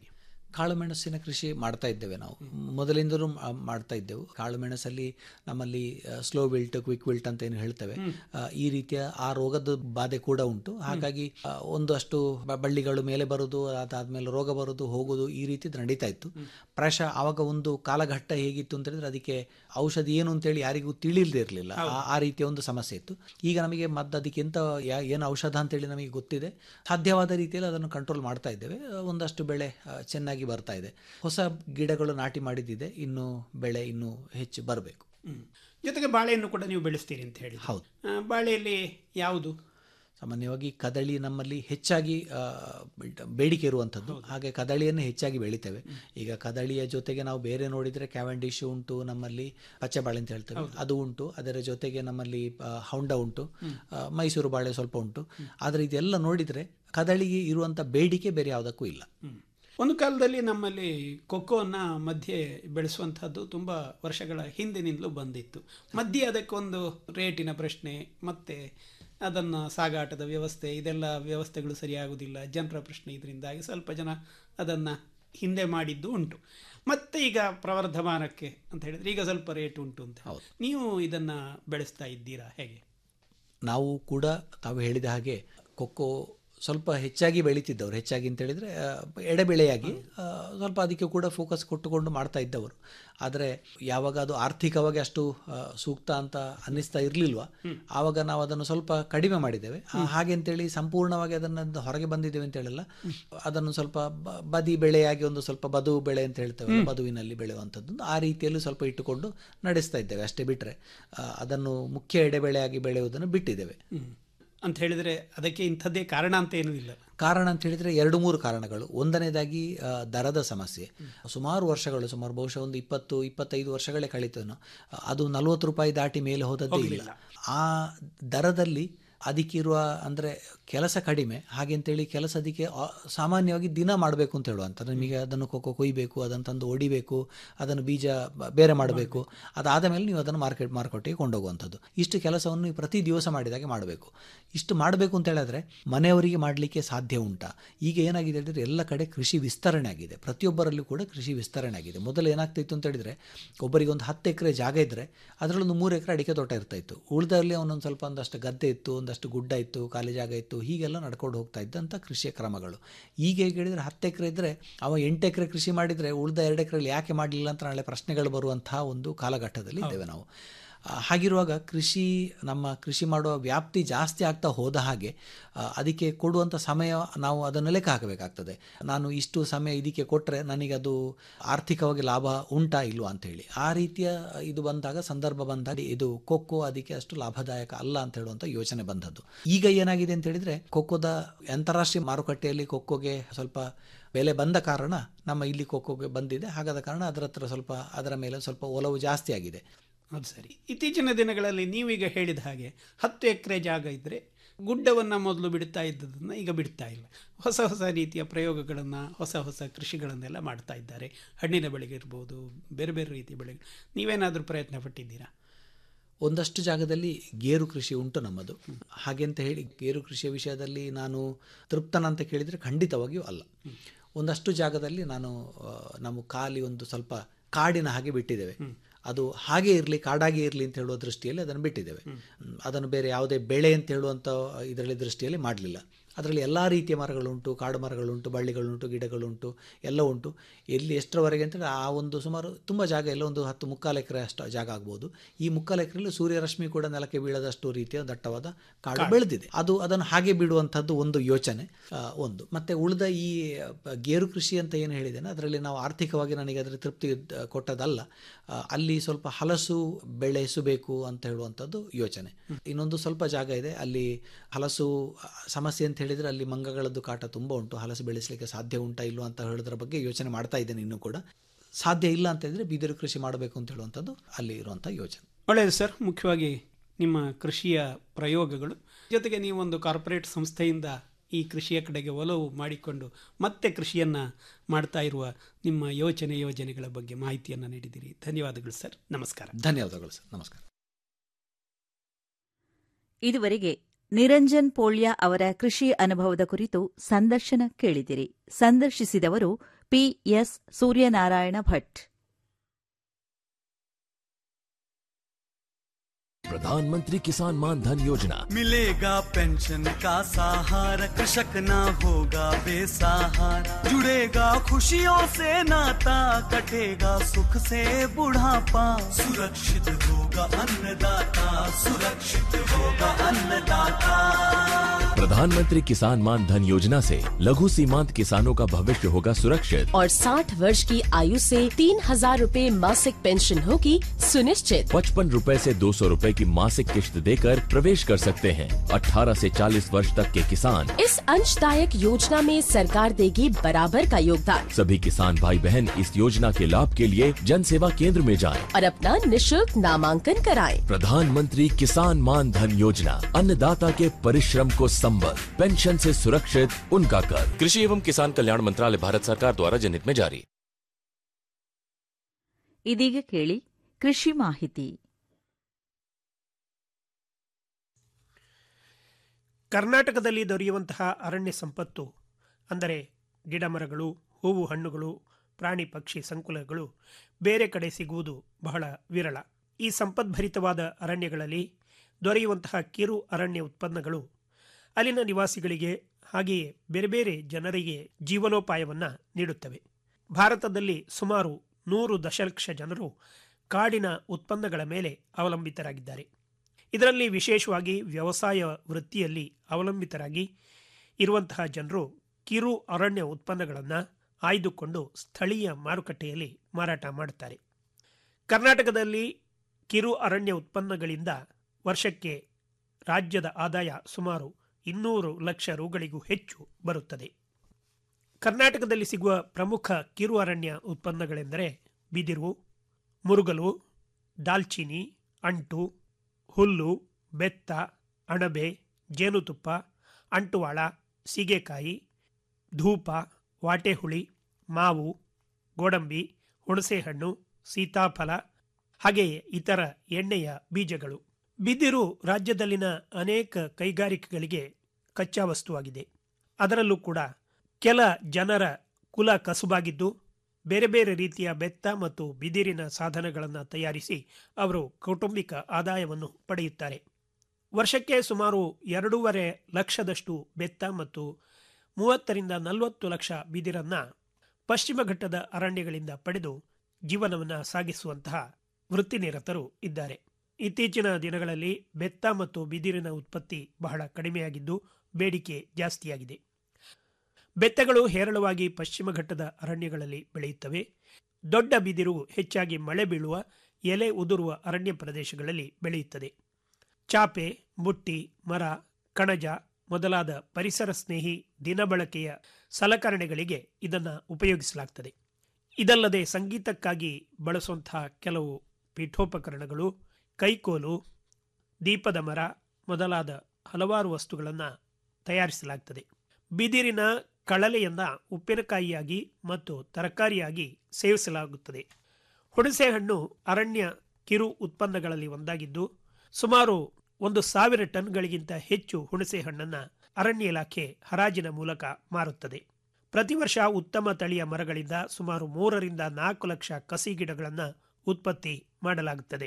Speaker 10: ಕಾಳುಮೆಣಸಿನ ಕೃಷಿ ಮಾಡ್ತಾ ಇದ್ದೇವೆ ನಾವು ಮೊದಲಿಂದಲೂ ಮಾ- ಮಾಡ್ತಾ ಇದ್ದೆವು ಕಾಳುಮೆಣಸಲ್ಲಿ ನಮ್ಮಲ್ಲಿ ಸ್ಲೋ ವಿಲ್ಟ್ ಕ್ವಿಕ್ ವಿಲ್ಟ್ ಅಂತ ಏನು ಹೇಳ್ತೇವೆ ಆ, ಈ ರೀತಿಯ ಆ ರೋಗದ ಬಾಧೆ ಕೂಡ ಉಂಟು ಹಾಗಾಗಿ ಆ, ಒಂದಷ್ಟು ಬ- ಬಳ್ಳಿಗಳು ಮೇಲೆ ಬರುವುದು ಅದಾದ್ಮೇಲೆ ರೋಗ ಬರುವುದು ಹೋಗುವುದು ಈ ರೀತಿ ನಡೀತಾ ಇತ್ತು ಪ್ರಾಯಶಃ ಆವಾಗ ಒಂದು ಕಾಲಘಟ್ಟ ಹೇಗಿತ್ತು ಅಂತ ಹೇಳಿದ್ರೆ ಅದಕ್ಕೆ ಔಷಧಿ ಏನು ಅಂತೇಳಿ ಯಾರಿಗೂ ತಿಳಿಯದೇ ಇರಲಿಲ್ಲ ಆ ರೀತಿಯ ಒಂದು ಸಮಸ್ಯೆ ಇತ್ತು ಈಗ ನಮಗೆ ಮದ್ದು ಅದಕ್ಕೆ ಎಂತ ಯಾ- ಏನು ಔಷಧ ಅಂತೇಳಿ ನಮಗೆ ಗೊತ್ತಿದೆ ಸಾಧ್ಯವಾದ ರೀತಿಯಲ್ಲಿ ಅದನ್ನು ಕಂಟ್ರೋಲ್ ಮಾಡ್ತಾ ಇದ್ದೇವೆ ಆ, ಒಂದಷ್ಟು ಬೆಳೆ ಆ, ಚೆನ್ನಾಗಿ ಬರ್ತಾ ಇದೆ ಹೊಸ ಗಿಡಗಳು ನಾಟಿ ಮಾಡಿದ್ದಿದೆ ಇನ್ನು ಬೆಳೆ ಇನ್ನೂ ಹೆಚ್ಚು ಬರಬೇಕು
Speaker 9: ಹ್ಮ್. ಜೊತೆಗೆ ಬಾಳೆಯನ್ನು ಕೂಡ ನೀವು ಬೆಳೆಸ್ತೀರಿ ಅಂತ ಹೇಳಿ
Speaker 10: ಹೌದು.
Speaker 9: ಬಾಳೆಯಲ್ಲಿ ಯಾವುದು
Speaker 10: ಸಾಮಾನ್ಯವಾಗಿ ಕದಳಿ ನಮ್ಮಲ್ಲಿ ಹೆಚ್ಚಾಗಿ ಆ, ಬೇಡಿಕೆ ಇರುವಂಥದ್ದು ಹಾಗೆ ಕದಳಿಯನ್ನು ಹೆಚ್ಚಾಗಿ ಬೆಳಿತೇವೆ ಈಗ ಕದಳಿಯ ಜೊತೆಗೆ ನಾವು ಬೇರೆ ನೋಡಿದರೆ ಕ್ಯಾವೆಂಡಿಶ್ ಉಂಟು ನಮ್ಮಲ್ಲಿ ಪಚ್ಚೆ ಬಾಳೆ ಅಂತ ಹೇಳ್ತೇವೆ ಅದು ಉಂಟು ಅದರ ಜೊತೆಗೆ ನಮ್ಮಲ್ಲಿ ಆ, ಹೌಂಡ ಉಂಟು ಆ, ಮೈಸೂರು ಬಾಳೆ ಸ್ವಲ್ಪ ಉಂಟು ಆದರೆ ಇದೆಲ್ಲ ನೋಡಿದರೆ ಕದಳಿಗೆ ಇರುವಂಥ ಬೇಡಿಕೆ ಬೇರೆ ಯಾವುದಕ್ಕೂ ಇಲ್ಲ
Speaker 9: ಒಂದು ಕಾಲದಲ್ಲಿ ನಮ್ಮಲ್ಲಿ ಕೊಕ್ಕೋನ ಮಧ್ಯೆ ಬೆಳೆಸುವಂತಹದ್ದು ತುಂಬ ವರ್ಷಗಳ ಹಿಂದಿನಿಂದಲೂ ಬಂದಿತ್ತು ಮಧ್ಯೆ ಅದಕ್ಕೊಂದು ರೇಟಿನ ಪ್ರಶ್ನೆ ಮತ್ತೆ ಅದನ್ನು ಸಾಗಾಟದ ವ್ಯವಸ್ಥೆ ಇದೆಲ್ಲ ವ್ಯವಸ್ಥೆಗಳು ಸರಿಯಾಗುವುದಿಲ್ಲ ಜನರ ಪ್ರಶ್ನೆ ಇದರಿಂದಾಗಿ ಸ್ವಲ್ಪ ಜನ ಅದನ್ನು ಹಿಂದೆ ಮಾಡಿದ್ದು ಉಂಟು ಮತ್ತೆ ಈಗ ಪ್ರವರ್ಧಮಾನಕ್ಕೆ ಅಂತ ಹೇಳಿದ್ರೆ ಈಗ ಸ್ವಲ್ಪ ರೇಟ್ ಉಂಟು ಅಂತ ನೀವು ಇದನ್ನು ಬೆಳೆಸ್ತಾ ಇದ್ದೀರಾ ಹೇಗೆ
Speaker 10: ನಾವು ಕೂಡ ತಾವು ಹೇಳಿದ ಹಾಗೆ ಕೊಕ್ಕೋ ಸ್ವಲ್ಪ ಹೆಚ್ಚಾಗಿ ಬೆಳೀತಿದ್ದವರು ಹೆಚ್ಚಾಗಿ ಅಂತ ಹೇಳಿದರೆ ಎಡೆಬೆಳೆಯಾಗಿ ಆ, ಸ್ವಲ್ಪ ಅದಕ್ಕೆ ಕೂಡ ಫೋಕಸ್ ಕೊಟ್ಟುಕೊಂಡು ಮಾಡ್ತಾ ಇದ್ದವರು ಆದರೆ ಯಾವಾಗ ಅದು ಆರ್ಥಿಕವಾಗಿ ಅಷ್ಟು ಆ, ಸೂಕ್ತ ಅಂತ ಅನ್ನಿಸ್ತಾ ಇರಲಿಲ್ವ ಆವಾಗ ನಾವು ಅದನ್ನು ಸ್ವಲ್ಪ ಕಡಿಮೆ ಮಾಡಿದ್ದೇವೆ ಆ, ಹಾಗೆ ಅಂತೇಳಿ ಸಂಪೂರ್ಣವಾಗಿ ಅದನ್ನು ಹೊರಗೆ ಬಂದಿದ್ದೇವೆ ಅಂತ ಹೇಳಿಲ್ಲ ಅದನ್ನು ಸ್ವಲ್ಪ ಬ- ಬದಿ ಬೆಳೆಯಾಗಿ ಒಂದು ಸ್ವಲ್ಪ ಬದು ಬೆಳೆ ಅಂತ ಹೇಳ್ತೇವೆ ಬದುವಿನಲ್ಲಿ ಬೆಳೆಯುವಂಥದ್ದು ಆ ರೀತಿಯಲ್ಲಿ ಸ್ವಲ್ಪ ಇಟ್ಟುಕೊಂಡು ನಡೆಸ್ತಾ ಇದ್ದೇವೆ ಅಷ್ಟೇ ಬಿಟ್ಟರೆ ಅದನ್ನು ಮುಖ್ಯ ಎಡೆಬೆಳೆಯಾಗಿ ಬೆಳೆಯುವುದನ್ನು ಬಿಟ್ಟಿದ್ದೇವೆ
Speaker 9: ಅಂತ ಹೇಳಿದರೆ ಅದಕ್ಕೆ ಇಂಥದ್ದೇ ಕಾರಣ ಅಂತ ಏನೂ ಇಲ್ಲ
Speaker 10: ಕಾರಣ ಅಂತ ಹೇಳಿದರೆ ಎರಡು ಮೂರು ಕಾರಣಗಳು ಒಂದನೇದಾಗಿ ಆ, ದರದ ಸಮಸ್ಯೆ ಸುಮಾರು ವರ್ಷಗಳು ಸುಮಾರು ಬಹುಶಃ ಒಂದು ಇಪ್ಪತ್ತು ಇಪ್ಪತ್ತೈದು ವರ್ಷಗಳೇ ಕಳೀತೇನೋ ಅದು ನಲವತ್ತು ರೂಪಾಯಿ ದಾಟಿ ಮೇಲೆ ಹೋದದ್ದೇ ಇಲ್ಲ ಆ ದರದಲ್ಲಿ ಅದಕ್ಕಿರುವ ಅಂದರೆ ಕೆಲಸ ಕಡಿಮೆ ಹಾಗೆ ಅಂತೇಳಿ ಕೆಲಸ ಅದಕ್ಕೆ ಆ, ಸಾಮಾನ್ಯವಾಗಿ ದಿನ ಮಾಡಬೇಕು ಅಂತ ಹೇಳುವಂಥ ನಿಮಗೆ ಅದನ್ನು ಕೊಕ್ಕೋ ಕೊಯ್ಬೇಕು ಅದನ್ನು ತಂದು ಒಡಿಬೇಕು ಅದನ್ನು ಬೀಜ ಬ- ಬೇರೆ ಮಾಡಬೇಕು ಅದಾದ ಮೇಲೆ ನೀವು ಅದನ್ನು ಮಾರ್ಕೆಟ್ ಮಾರುಕಟ್ಟೆಗೆ ಕೊಂಡೋಗುವಂಥದ್ದು ಇಷ್ಟು ಕೆಲಸವನ್ನು ನೀವು ಪ್ರತಿ ದಿವಸ ಮಾಡಿದಾಗೆ ಮಾಡಬೇಕು ಇಷ್ಟು ಮಾಡಬೇಕು ಅಂತ ಹೇಳಿದ್ರೆ ಮನೆಯವರಿಗೆ ಮಾಡಲಿಕ್ಕೆ ಸಾಧ್ಯ ಉಂಟಾ ಈಗ ಏನಾಗಿದೆ ಹೇಳಿದ್ರೆ ಎಲ್ಲ ಕಡೆ ಕೃಷಿ ವಿಸ್ತರಣೆ ಆಗಿದೆ ಪ್ರತಿಯೊಬ್ಬರಲ್ಲೂ ಕೂಡ ಕೃಷಿ ವಿಸ್ತರಣೆ ಆಗಿದೆ ಮೊದಲು ಏನಾಗ್ತಿತ್ತು ಅಂತ ಹೇಳಿದ್ರೆ ಒಬ್ಬರಿಗೆ ಒಂದು ಹತ್ತು ಎಕರೆ ಜಾಗ ಇದ್ದರೆ ಅದರಲ್ಲೊಂದು ಮೂರು ಎಕರೆ ಅಡಿಕೆ ತೋಟ ಇರ್ತಾ ಇತ್ತು ಉಳಿದಲ್ಲಿ ಅವನೊಂದು ಸ್ವಲ್ಪ ಒಂದಷ್ಟು ಗದ್ದೆ ಇತ್ತು ಒಂದಷ್ಟು ಗುಡ್ಡ ಇತ್ತು ಖಾಲಿ ಜಾಗ ಇತ್ತು ಹೀಗೆಲ್ಲ ನಡ್ಕೊಂಡು ಹೋಗ್ತಾ ಇದ್ದಂಥ ಕೃಷಿಯ ಕ್ರಮಗಳು ಈಗ ಹೇಗೆ ಹೇಳಿದರೆ ಹತ್ತು ಎಕರೆ ಇದ್ದರೆ ಅವ ಎಂಟು ಎಕರೆ ಕೃಷಿ ಮಾಡಿದರೆ ಉಳಿದ ಎರಡು ಎಕರೆಯಲ್ಲಿ ಯಾಕೆ ಮಾಡಲಿಲ್ಲ ಅಂತ ನಾಳೆ ಪ್ರಶ್ನೆಗಳು ಬರುವಂತಹ ಒಂದು ಕಾಲಘಟ್ಟದಲ್ಲಿ ಇದ್ದೇವೆ ನಾವು ಆ, ಹಾಗಿರುವಾಗ ಕೃಷಿ ನಮ್ಮ ಕೃಷಿ ಮಾಡುವ ವ್ಯಾಪ್ತಿ ಜಾಸ್ತಿ ಆಗ್ತಾ ಹೋದ ಹಾಗೆ ಆ, ಅದಕ್ಕೆ ಕೊಡುವಂಥ ಸಮಯ ನಾವು ಅದನ್ನು ಲೆಕ್ಕ ಹಾಕಬೇಕಾಗ್ತದೆ ನಾನು ಇಷ್ಟು ಸಮಯ ಇದಕ್ಕೆ ಕೊಟ್ಟರೆ ನನಗದು ಆರ್ಥಿಕವಾಗಿ ಲಾಭ ಉಂಟಾ ಇಲ್ವಾ ಅಂತೇಳಿ ಆ ರೀತಿಯ ಇದು ಬಂದಾಗ ಸಂದರ್ಭ ಬಂದಾಗ ಇದು ಕೊಕ್ಕೋ ಅದಕ್ಕೆ ಅಷ್ಟು ಲಾಭದಾಯಕ ಅಲ್ಲ ಅಂತ ಹೇಳುವಂಥ ಯೋಚನೆ ಬಂದದ್ದು ಈಗ ಏನಾಗಿದೆ ಅಂತ ಹೇಳಿದರೆ ಕೊಕ್ಕೋದ ಅಂತಾರಾಷ್ಟ್ರೀಯ ಮಾರುಕಟ್ಟೆಯಲ್ಲಿ ಕೊಕ್ಕೋಗೆ ಸ್ವಲ್ಪ ಬೆಲೆ ಬಂದ ಕಾರಣ ನಮ್ಮ ಇಲ್ಲಿ ಕೊಕ್ಕೋಗೆ ಬಂದಿದೆ ಹಾಗಾದ ಕಾರಣ ಅದರ ಹತ್ರ ಸ್ವಲ್ಪ ಅದರ ಮೇಲೆ ಸ್ವಲ್ಪ ಒಲವು ಜಾಸ್ತಿ ಆಗಿದೆ
Speaker 9: ಅದು ಸರಿ ಇತ್ತೀಚಿನ ದಿನಗಳಲ್ಲಿ ನೀವೀಗ ಹೇಳಿದ ಹಾಗೆ ಹತ್ತು ಎಕರೆ ಜಾಗ ಇದ್ದರೆ ಗುಡ್ಡವನ್ನು ಮೊದಲು ಬಿಡ್ತಾ ಇದ್ದದನ್ನು ಈಗ ಬಿಡ್ತಾ ಇಲ್ಲ ಹೊಸ ಹೊಸ ರೀತಿಯ ಪ್ರಯೋಗಗಳನ್ನು ಹೊಸ ಹೊಸ ಕೃಷಿಗಳನ್ನೆಲ್ಲ ಮಾಡ್ತಾ ಇದ್ದಾರೆ ಹಣ್ಣಿನ ಬೆಳೆಗೆ ಇರ್ಬೋದು ಬೇರೆ ಬೇರೆ ರೀತಿಯ ಬೆಳೆಗಳು ನೀವೇನಾದರೂ ಪ್ರಯತ್ನ ಪಟ್ಟಿದ್ದೀರಾ
Speaker 10: ಒಂದಷ್ಟು ಜಾಗದಲ್ಲಿ ಗೇರು ಕೃಷಿ ಉಂಟು ನಮ್ಮದು ಹಾಗೆ ಅಂತ ಹೇಳಿ ಗೇರು ಕೃಷಿಯ ವಿಷಯದಲ್ಲಿ ನಾನು ತೃಪ್ತನ ಅಂತ ಕೇಳಿದರೆ ಖಂಡಿತವಾಗಿಯೂ ಅಲ್ಲ ಒಂದಷ್ಟು ಜಾಗದಲ್ಲಿ ನಾನು ಆ, ನಮ್ಮ ಖಾಲಿ ಒಂದು ಸ್ವಲ್ಪ ಕಾಡಿನ ಹಾಗೆ ಬಿಟ್ಟಿದ್ದೇವೆ ಅದು ಹಾಗೆ ಇರಲಿ ಕಾಡಾಗಿ ಇರಲಿ ಅಂತ ಹೇಳುವ ದೃಷ್ಟಿಯಲ್ಲಿ ಅದನ್ನು ಬಿಟ್ಟಿದ್ದೇವೆ ಹ್ಮ್, ಅದನ್ನು ಬೇರೆ ಯಾವುದೇ ಬೆಳೆ ಅಂತ ಹೇಳುವಂಥ ಇದರಲ್ಲಿ ದೃಷ್ಟಿಯಲ್ಲಿ ಮಾಡಲಿಲ್ಲ ಅದರಲ್ಲಿ ಎಲ್ಲ ರೀತಿಯ ಮರಗಳುಂಟು ಕಾಡು ಮರಗಳುಂಟು ಬಳ್ಳಿಗಳುಂಟು ಗಿಡಗಳುಂಟು ಎಲ್ಲ ಉಂಟು ಎಲ್ಲಿ ಎಷ್ಟರವರೆಗೆ ಅಂತೇಳಿ ಆ ಒಂದು ಸುಮಾರು ತುಂಬ ಜಾಗ ಎಲ್ಲ ಒಂದು ಹತ್ತು ಮುಕ್ಕಾಲು ಎಕರೆ ಅಷ್ಟು ಜಾಗ ಆಗ್ಬೋದು ಈ ಮುಕ್ಕಾಲು ಎಕರೆಯಲ್ಲಿ ಸೂರ್ಯರಶ್ಮಿ ಕೂಡ ನೆಲಕ್ಕೆ ಬೀಳದಷ್ಟು ರೀತಿಯ ದಟ್ಟವಾದ ಕಾಡು ಬೆಳೆದಿದೆ ಅದು ಅದನ್ನು ಹಾಗೆ ಬಿಡುವಂಥದ್ದು ಒಂದು ಯೋಚನೆ ಆ, ಒಂದು ಮತ್ತು ಉಳಿದ ಈ ಆ, ಗೇರು ಕೃಷಿ ಅಂತ ಏನು ಹೇಳಿದ್ದೇನೆ ಅದರಲ್ಲಿ ನಾವು ಆರ್ಥಿಕವಾಗಿ ನನಗೆ ಅದರ ತೃಪ್ತಿ ಆ, ಕೊಟ್ಟದಲ್ಲ ಆ, ಅಲ್ಲಿ ಸ್ವಲ್ಪ ಹಲಸು ಬೆಳೆಸಬೇಕು ಅಂತ ಹೇಳುವಂಥದ್ದು ಯೋಚನೆ ಇನ್ನೊಂದು ಸ್ವಲ್ಪ ಜಾಗ ಇದೆ ಅಲ್ಲಿ ಹಲಸು ಆ, ಸಮಸ್ಯೆ ಅಂತ ಹೇಳಿದರೆ ಅಲ್ಲಿ ಮಂಗಗಳದ್ದು ಕಾಟ ತುಂಬ ಉಂಟು ಹಲಸು ಬೆಳೆಸಲಿಕ್ಕೆ ಸಾಧ್ಯ ಉಂಟಾ ಇಲ್ವಾ ಅಂತ ಹೇಳೋದ್ರ ಬಗ್ಗೆ ಯೋಚನೆ ಮಾಡ್ತಾ ಇದ್ದೇನೆ ಇನ್ನೂ ಕೂಡ ಸಾಧ್ಯ ಇಲ್ಲ ಅಂತ ಹೇಳಿದ್ರೆ ಬಿದಿರು ಕೃಷಿ ಮಾಡಬೇಕು ಅಂತ ಹೇಳುವಂಥದ್ದು ಅಲ್ಲಿ ಇರುವಂಥ ಯೋಚನೆ
Speaker 9: ಒಳ್ಳೆಯದು ಸರ್ ಮುಖ್ಯವಾಗಿ ನಿಮ್ಮ ಕೃಷಿಯ ಪ್ರಯೋಗಗಳು ಜೊತೆಗೆ ನೀವೊಂದು ಕಾರ್ಪೊರೇಟ್ ಸಂಸ್ಥೆಯಿಂದ ಈ ಕೃಷಿಯ ಕಡೆಗೆ ಒಲವು ಮಾಡಿಕೊಂಡು ಮತ್ತೆ ಕೃಷಿಯನ್ನು ಮಾಡ್ತಾ ಇರುವ ನಿಮ್ಮ ಯೋಚನೆ ಯೋಜನೆಗಳ ಬಗ್ಗೆ ಮಾಹಿತಿಯನ್ನು ನೀಡಿದ್ದೀರಿ ಧನ್ಯವಾದಗಳು ಸರ್ ನಮಸ್ಕಾರ
Speaker 10: ಧನ್ಯವಾದಗಳು ಸರ್ ನಮಸ್ಕಾರ
Speaker 1: ಇದುವರೆಗೆ ನಿರಂಜನ್ ಪೋಳ್ಯ ಅವರ ಕೃಷಿ ಅನುಭವದ ಕುರಿತು ಸಂದರ್ಶನ ಕೇಳಿದಿರಿ ಸಂದರ್ಶಿಸಿದವರು ಪಿಎಸ್ ಸೂರ್ಯನಾರಾಯಣ ಭಟ್
Speaker 11: प्रधानमंत्री किसान मान धन योजना
Speaker 12: मिलेगा पेंशन का सहारा कृषक ना होगा बेसहारा जुड़ेगा खुशियों से नाता कटेगा सुख से बुढ़ापा सुरक्षित होगा अन्नदाता सुरक्षित होगा अन्नदाता
Speaker 11: प्रधानमंत्री किसान मान धन योजना से लघु सीमांत किसानों का भविष्य होगा सुरक्षित
Speaker 13: और 60 वर्ष की आयु से तीन हजार रूपए मासिक पेंशन होगी सुनिश्चित
Speaker 11: पचपन रूपए से दो सौ रूपए की मासिक किश्त देकर प्रवेश कर सकते हैं 18 से 40 वर्ष तक के किसान
Speaker 13: इस अंशदायक योजना में सरकार देगी बराबर का योगदान
Speaker 11: सभी किसान भाई बहन इस योजना के लाभ के लिए जन सेवा केंद्र में जाएं।
Speaker 13: और अपना निशुल्क नामांकन कराएं।
Speaker 11: प्रधानमंत्री किसान मान धन योजना अन्नदाता के परिश्रम को संबल पेंशन से सुरक्षित उनका कर कृषि एवं किसान कल्याण मंत्रालय भारत सरकार द्वारा जनहित में जारी
Speaker 1: ಇದೀಗ ಕೇಳಿ ಕೃಷಿ ಮಾಹಿತಿ
Speaker 9: ಕರ್ನಾಟಕದಲ್ಲಿ ದೊರೆಯುವಂತಹ ಅರಣ್ಯ ಸಂಪತ್ತು ಅಂದರೆ ಗಿಡಮರಗಳು ಹೂವು ಹಣ್ಣುಗಳು ಪ್ರಾಣಿ ಪಕ್ಷಿ ಸಂಕುಲಗಳು ಬೇರೆ ಕಡೆ ಸಿಗುವುದು ಬಹಳ ವಿರಳ ಈ ಸಂಪದ್ಭರಿತವಾದ ಅರಣ್ಯಗಳಲ್ಲಿ ದೊರೆಯುವಂತಹ ಕಿರು ಅರಣ್ಯ ಉತ್ಪನ್ನಗಳು ಅಲ್ಲಿನ ನಿವಾಸಿಗಳಿಗೆ ಹಾಗೆಯೇ ಬೇರೆ ಬೇರೆ ಜನರಿಗೆ ಜೀವನೋಪಾಯವನ್ನು ನೀಡುತ್ತವೆ ಭಾರತದಲ್ಲಿ ಸುಮಾರು ನೂರು ದಶಲಕ್ಷ ಜನರು ಕಾಡಿನ ಉತ್ಪನ್ನಗಳ ಮೇಲೆ ಅವಲಂಬಿತರಾಗಿದ್ದಾರೆ ಇದರಲ್ಲಿ ವಿಶೇಷವಾಗಿ ವ್ಯವಸಾಯ ವೃತ್ತಿಯಲ್ಲಿ ಅವಲಂಬಿತರಾಗಿ ಇರುವಂತಹ ಜನರು ಕಿರು ಅರಣ್ಯ ಉತ್ಪನ್ನಗಳನ್ನು ಆಯ್ದುಕೊಂಡು ಸ್ಥಳೀಯ ಮಾರುಕಟ್ಟೆಯಲ್ಲಿ ಮಾರಾಟ ಮಾಡುತ್ತಾರೆ ಕರ್ನಾಟಕದಲ್ಲಿ ಕಿರು ಅರಣ್ಯ ಉತ್ಪನ್ನಗಳಿಂದ ವರ್ಷಕ್ಕೆ ರಾಜ್ಯದ ಆದಾಯ ಸುಮಾರು ಇನ್ನೂರು ಲಕ್ಷ ರುಗಳಿಗೂ ಹೆಚ್ಚು ಬರುತ್ತದೆ ಕರ್ನಾಟಕದಲ್ಲಿ ಸಿಗುವ ಪ್ರಮುಖ ಕಿರು ಅರಣ್ಯ ಉತ್ಪನ್ನಗಳೆಂದರೆ ಬಿದಿರು ಮುರುಗಲು ದಾಲ್ಚಿನಿ ಅಂಟು ಹುಲ್ಲು ಬೆತ್ತ ಅಣಬೆ ಜೇನುತುಪ್ಪ ಅಂಟುವಾಳ ಸೀಗೆಕಾಯಿ ಧೂಪ ವಾಟೆಹುಳಿ ಮಾವು ಗೋಡಂಬಿ ಹುಣಸೆಹಣ್ಣು ಸೀತಾಫಲ ಹಾಗೆಯೇ ಇತರ ಎಣ್ಣೆಯ ಬೀಜಗಳು ಬಿದಿರು ರಾಜ್ಯದಲ್ಲಿನ ಅನೇಕ ಕೈಗಾರಿಕೆಗಳಿಗೆ ಕಚ್ಚಾ ವಸ್ತುವಾಗಿದೆ ಅದರಲ್ಲೂ ಕೂಡ ಕೆಲ ಜನರ ಕುಲ ಕಸುಬಾಗಿದ್ದು ಬೇರೆ ಬೇರೆ ರೀತಿಯ ಬೆತ್ತ ಮತ್ತು ಬಿದಿರಿನ ಸಾಧನಗಳನ್ನು ತಯಾರಿಸಿ ಅವರು ಕೌಟುಂಬಿಕ ಆದಾಯವನ್ನು ಪಡೆಯುತ್ತಾರೆ ವರ್ಷಕ್ಕೆ ಸುಮಾರು ಎರಡೂವರೆ ಲಕ್ಷದಷ್ಟು ಬೆತ್ತ ಮತ್ತು ಮೂವತ್ತರಿಂದ ನಲವತ್ತು ಲಕ್ಷ ಬಿದಿರನ್ನು ಪಶ್ಚಿಮ ಘಟ್ಟದ ಅರಣ್ಯಗಳಿಂದ ಪಡೆದು ಜೀವನವನ್ನು ಸಾಗಿಸುವಂತಹ ವೃತ್ತಿನಿರತರು ಇದ್ದಾರೆ ಇತ್ತೀಚಿನ ದಿನಗಳಲ್ಲಿ ಬೆತ್ತ ಮತ್ತು ಬಿದಿರಿನ ಉತ್ಪತ್ತಿ ಬಹಳ ಕಡಿಮೆಯಾಗಿದ್ದು ಬೇಡಿಕೆ ಜಾಸ್ತಿಯಾಗಿದೆ ಬೆತ್ತಗಳು ಹೇರಳವಾಗಿ ಪಶ್ಚಿಮ ಘಟ್ಟದ ಅರಣ್ಯಗಳಲ್ಲಿ ಬೆಳೆಯುತ್ತವೆ ದೊಡ್ಡ ಬಿದಿರು ಹೆಚ್ಚಾಗಿ ಮಳೆ ಬೀಳುವ ಎಲೆ ಉದುರುವ ಅರಣ್ಯ ಪ್ರದೇಶಗಳಲ್ಲಿ ಬೆಳೆಯುತ್ತದೆ ಚಾಪೆ ಬುಟ್ಟಿ ಮರ ಕಣಜ ಮೊದಲಾದ ಪರಿಸರ ಸ್ನೇಹಿ ದಿನಬಳಕೆಯ ಸಲಕರಣೆಗಳಿಗೆ ಇದನ್ನು ಉಪಯೋಗಿಸಲಾಗ್ತದೆ ಇದಲ್ಲದೆ ಸಂಗೀತಕ್ಕಾಗಿ ಬಳಸುವಂತಹ ಕೆಲವು ಪೀಠೋಪಕರಣಗಳು ಕೈಕೋಲು ದೀಪದ ಮರ ಮೊದಲಾದ ಹಲವಾರು ವಸ್ತುಗಳನ್ನು ತಯಾರಿಸಲಾಗ್ತದೆ ಬಿದಿರಿನ ಕಳಲೆಯನ್ನ ಉಪ್ಪಿನಕಾಯಿಯಾಗಿ ಮತ್ತು ತರಕಾರಿಯಾಗಿ ಸೇವಿಸಲಾಗುತ್ತದೆ ಹುಣಸೆಹಣ್ಣು ಅರಣ್ಯ ಕಿರು ಉತ್ಪನ್ನಗಳಲ್ಲಿ ಒಂದಾಗಿದ್ದು ಸುಮಾರು ಒಂದು ಸಾವಿರ ಟನ್ಗಳಿಗಿಂತ ಹೆಚ್ಚು ಹುಣಸೆ ಹಣ್ಣನ್ನು ಅರಣ್ಯ ಇಲಾಖೆ ಹರಾಜಿನ ಮೂಲಕ ಮಾರುತ್ತದೆ ಪ್ರತಿ ವರ್ಷ ಉತ್ತಮ ತಳಿಯ ಮರಗಳಿಂದ ಸುಮಾರು ಮೂರರಿಂದ ನಾಲ್ಕು ಲಕ್ಷ ಕಸಿ ಗಿಡಗಳನ್ನು ಉತ್ಪತ್ತಿ ಮಾಡಲಾಗುತ್ತದೆ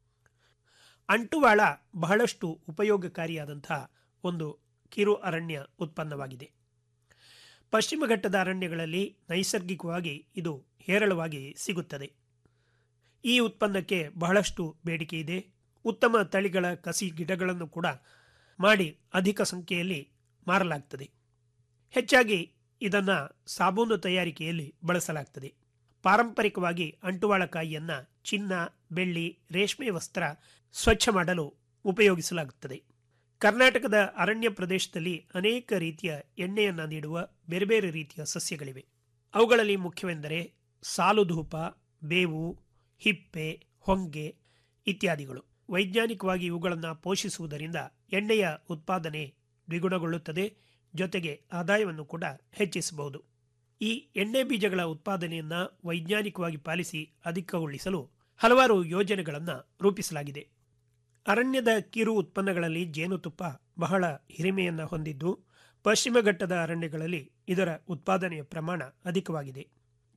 Speaker 9: ಅಂಟುವಾಳ ಬಹಳಷ್ಟು ಉಪಯೋಗಕಾರಿಯಾದಂತಹ ಒಂದು ಕಿರು ಅರಣ್ಯ ಉತ್ಪನ್ನವಾಗಿದೆ ಪಶ್ಚಿಮ ಘಟ್ಟದ ಅರಣ್ಯಗಳಲ್ಲಿ ನೈಸರ್ಗಿಕವಾಗಿ ಇದು ಹೇರಳವಾಗಿ ಸಿಗುತ್ತದೆ ಈ ಉತ್ಪನ್ನಕ್ಕೆ ಬಹಳಷ್ಟು ಬೇಡಿಕೆ ಇದೆ ಉತ್ತಮ ತಳಿಗಳ ಕಸಿ ಗಿಡಗಳನ್ನು ಕೂಡ ಮಾಡಿ ಅಧಿಕ ಸಂಖ್ಯೆಯಲ್ಲಿ ಮಾರಲಾಗ್ತದೆ ಹೆಚ್ಚಾಗಿ ಇದನ್ನು ಸಾಬೂನು ತಯಾರಿಕೆಯಲ್ಲಿ ಬಳಸಲಾಗ್ತದೆ ಪಾರಂಪರಿಕವಾಗಿ ಅಂಟುವಾಳಕಾಯಿಯನ್ನು ಚಿನ್ನ ಬೆಳ್ಳಿ ರೇಷ್ಮೆ ವಸ್ತ್ರ ಸ್ವಚ್ಛ ಮಾಡಲು ಉಪಯೋಗಿಸಲಾಗುತ್ತದೆ ಕರ್ನಾಟಕದ ಅರಣ್ಯ ಪ್ರದೇಶದಲ್ಲಿ ಅನೇಕ ರೀತಿಯ ಎಣ್ಣೆಯನ್ನು ನೀಡುವ ಬೇರೆ ಬೇರೆ ರೀತಿಯ ಸಸ್ಯಗಳಿವೆ ಅವುಗಳಲ್ಲಿ ಮುಖ್ಯವೆಂದರೆ ಸಾಲುಧೂಪ ಬೇವು ಹಿಪ್ಪೆ ಹೊಂಗೆ ಇತ್ಯಾದಿಗಳು ವೈಜ್ಞಾನಿಕವಾಗಿ ಇವುಗಳನ್ನು ಪೋಷಿಸುವುದರಿಂದ ಎಣ್ಣೆಯ ಉತ್ಪಾದನೆ ದ್ವಿಗುಣಗೊಳ್ಳುತ್ತದೆ ಜೊತೆಗೆ ಆದಾಯವನ್ನು ಕೂಡ ಹೆಚ್ಚಿಸಬಹುದು ಈ ಎಣ್ಣೆ ಬೀಜಗಳ ಉತ್ಪಾದನೆಯನ್ನು ವೈಜ್ಞಾನಿಕವಾಗಿ ಪಾಲಿಸಿ ಅಧಿಕಗೊಳಿಸಲು ಹಲವಾರು ಯೋಜನೆಗಳನ್ನು ರೂಪಿಸಲಾಗಿದೆ ಅರಣ್ಯದ ಕಿರು ಉತ್ಪನ್ನಗಳಲ್ಲಿ ಜೇನುತುಪ್ಪ ಬಹಳ ಹಿರಿಮೆಯನ್ನು ಹೊಂದಿದ್ದು ಪಶ್ಚಿಮ ಘಟ್ಟದ ಅರಣ್ಯಗಳಲ್ಲಿ ಇದರ ಉತ್ಪಾದನೆಯ ಪ್ರಮಾಣ ಅಧಿಕವಾಗಿದೆ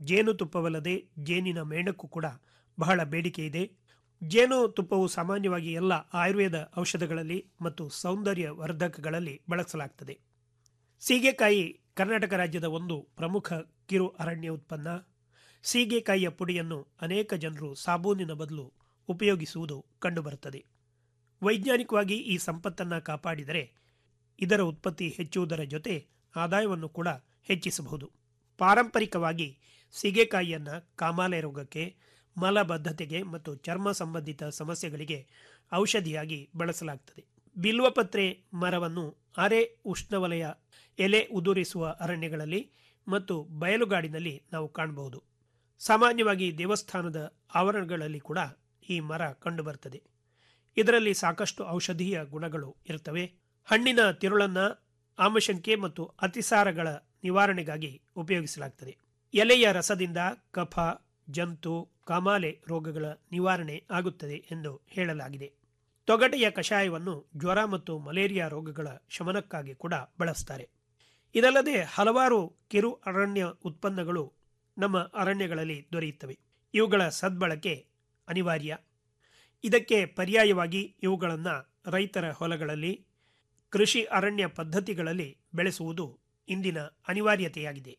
Speaker 9: ಜೇನುತುಪ್ಪವಲ್ಲದೆ ಜೇನಿನ ಮೇಣಕ್ಕೂ ಕೂಡ ಬಹಳ ಬೇಡಿಕೆ ಇದೆ ಜೇನು ತುಪ್ಪವು ಸಾಮಾನ್ಯವಾಗಿ ಎಲ್ಲ ಆಯುರ್ವೇದ ಔಷಧಗಳಲ್ಲಿ ಮತ್ತು ಸೌಂದರ್ಯ ವರ್ಧಕಗಳಲ್ಲಿ ಬಳಸಲಾಗ್ತದೆ ಸೀಗೆಕಾಯಿ ಕರ್ನಾಟಕ ರಾಜ್ಯದ ಒಂದು ಪ್ರಮುಖ ಕಿರು ಅರಣ್ಯ ಉತ್ಪನ್ನ ಸೀಗೆಕಾಯಿಯ ಪುಡಿಯನ್ನು ಅನೇಕ ಜನರು ಸಾಬೂನಿನ ಬದಲು ಉಪಯೋಗಿಸುವುದು ಕಂಡುಬರುತ್ತದೆ ವೈಜ್ಞಾನಿಕವಾಗಿ ಈ ಸಂಪತ್ತನ್ನು ಕಾಪಾಡಿದರೆ ಇದರ ಉತ್ಪತ್ತಿ ಹೆಚ್ಚುವುದರ ಜೊತೆ ಆದಾಯವನ್ನು ಕೂಡ ಹೆಚ್ಚಿಸಬಹುದು ಪಾರಂಪರಿಕವಾಗಿ ಸೀಗೆಕಾಯಿಯನ್ನು ಕಾಮಾಲೆ ರೋಗಕ್ಕೆ ಮಲಬದ್ಧತೆಗೆ ಮತ್ತು ಚರ್ಮ ಸಂಬಂಧಿತ ಸಮಸ್ಯೆಗಳಿಗೆ ಔಷಧಿಯಾಗಿ ಬಳಸಲಾಗ್ತದೆ ಬಿಲ್ವಪತ್ರೆ ಮರವನ್ನು ಅರೆ ಉಷ್ಣವಲಯ ಎಲೆ ಉದುರಿಸುವ ಅರಣ್ಯಗಳಲ್ಲಿ ಮತ್ತು ಬಯಲುಗಾಡಿನಲ್ಲಿ ನಾವು ಕಾಣಬಹುದು ಸಾಮಾನ್ಯವಾಗಿ ದೇವಸ್ಥಾನದ ಆವರಣಗಳಲ್ಲಿ ಕೂಡ ಈ ಮರ ಕಂಡುಬರ್ತದೆ ಇದರಲ್ಲಿ ಸಾಕಷ್ಟು ಔಷಧೀಯ ಗುಣಗಳು ಇರ್ತವೆ ಹಣ್ಣಿನ ತಿರುಳನ್ನ ಆಮಶಂಕೆ ಮತ್ತು ಅತಿಸಾರಗಳ ನಿವಾರಣೆಗಾಗಿ ಉಪಯೋಗಿಸಲಾಗ್ತದೆ ಎಲೆಯ ರಸದಿಂದ ಕಫ ಜಂತು ಕಾಮಾಲೆ ರೋಗಗಳ ನಿವಾರಣೆ ಆಗುತ್ತದೆ ಎಂದು ಹೇಳಲಾಗಿದೆ ತೊಗಟೆಯ ಕಷಾಯವನ್ನು ಜ್ವರ ಮತ್ತು ಮಲೇರಿಯಾ ರೋಗಗಳ ಶಮನಕ್ಕಾಗಿ ಕೂಡ ಬಳಸ್ತಾರೆ ಇದಲ್ಲದೆ ಹಲವಾರು ಕಿರು ಅರಣ್ಯ ಉತ್ಪನ್ನಗಳು ನಮ್ಮ ಅರಣ್ಯಗಳಲ್ಲಿ ದೊರೆಯುತ್ತವೆ ಇವುಗಳ ಸದ್ಬಳಕೆ ಅನಿವಾರ್ಯ ಇದಕ್ಕೆ ಪರ್ಯಾಯವಾಗಿ ಇವುಗಳನ್ನು ರೈತರ ಹೊಲಗಳಲ್ಲಿ ಕೃಷಿ ಅರಣ್ಯ ಪದ್ಧತಿಗಳಲ್ಲಿ ಬೆಳೆಸುವುದು ಇಂದಿನ ಅನಿವಾರ್ಯತೆಯಾಗಿದೆ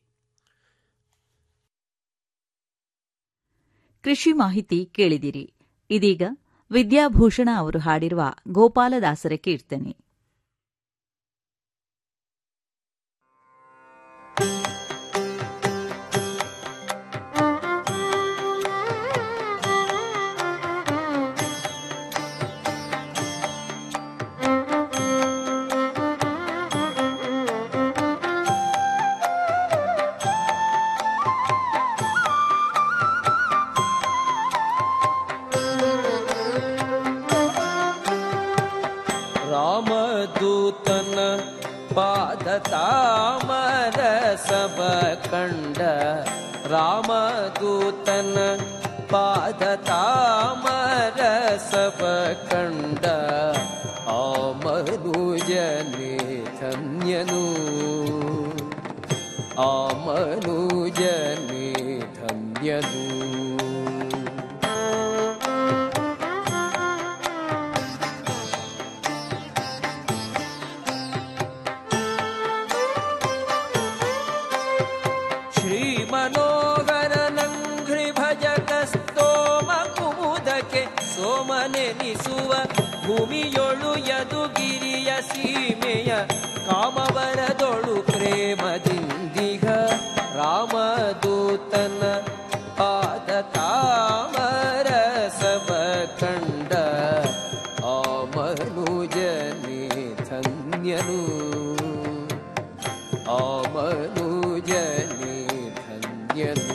Speaker 1: ಕೃಷಿ ಮಾಹಿತಿ ಕೇಳಿದಿರಿ ಇದೀಗ ವಿದ್ಯಾಭೂಷಣ ಅವರು ಹಾಡಿರುವ ಗೋಪಾಲದಾಸರ ಕೀರ್ತನೆ
Speaker 14: ರಾಮದೂತನ ಪಾದ ತಾಮರ ಸಬ ಕಂಡ ರಾಮದೂತನ ಪಾದ ತಾಮರ ಸಬ ಕಂಡ ಆ ಮನುಜನೇ ಧನ್ಯನು ಆ ಮನುಜನೇ ಧನ್ಯನು ಶ್ರೀಮನೋಹರನಂಘ್ರಿ ಭಜಕ ಸ್ತೋಮ ಕುಮುದಕ್ಕೆ ಸೋಮನೆನಿಸುವ ಭೂಮಿಯೊಳು ಯದುಗಿರಿಯ ಸೀಮೆಯ ಕಾಮವರದೊಳು ಪ್ರೇಮದಿಂದಿಗ ರಾಮದೂತನ ಪಾದ ತಾಮರ ಸಬ ಕಂಡ ಆ ಮನುಜನೇ ಧನ್ಯನು ಆ ಮನುಜನೇ ಧನ್ಯನು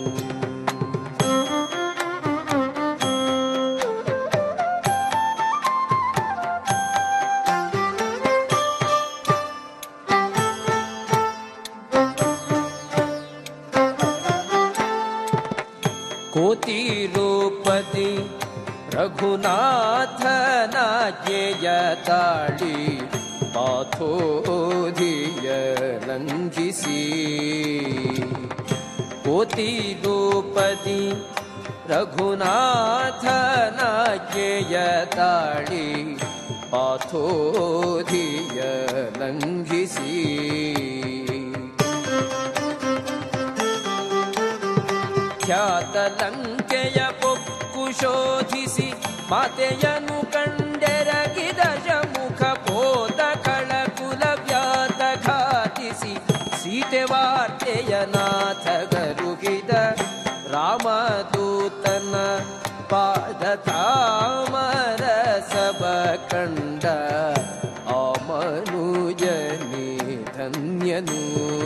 Speaker 14: ಕೋತಿ ರೂಪದಿ ರಘುನಾಥನ ಜಯ ತಾಳಿ ಪಾಥೋಧಿಯ ಲಂಘಿಸಿ ಕೋತಿ ರೂಪದಿ ರಘುನಾಥನ ಜಯ ತಾಳಿ ಪಾಥೋಧಿಯ ಲಂಘಿಸಿ ಖ್ಯಾತ ಲಂಕೆಯ ಪೊಕ್ಕು ಶೋಧಿಸಿ ಮಾತೆಯನು ಕಂಡೆರಗಿದ ಜಮುಖ ಪೋತ ಕಳಕುಲ ವ್ಯಾತ ಘಾತಿಸಿ ಸೀತೆ ವಾರ್ತೆಯ ನಾಥ ಗರುಗಿದ ರಾಮದೂತನ ಪಾದ ತಾಮರ ಸಬ ಕಂಡ ಆ ಮನುಜನೇ ಧನ್ಯನು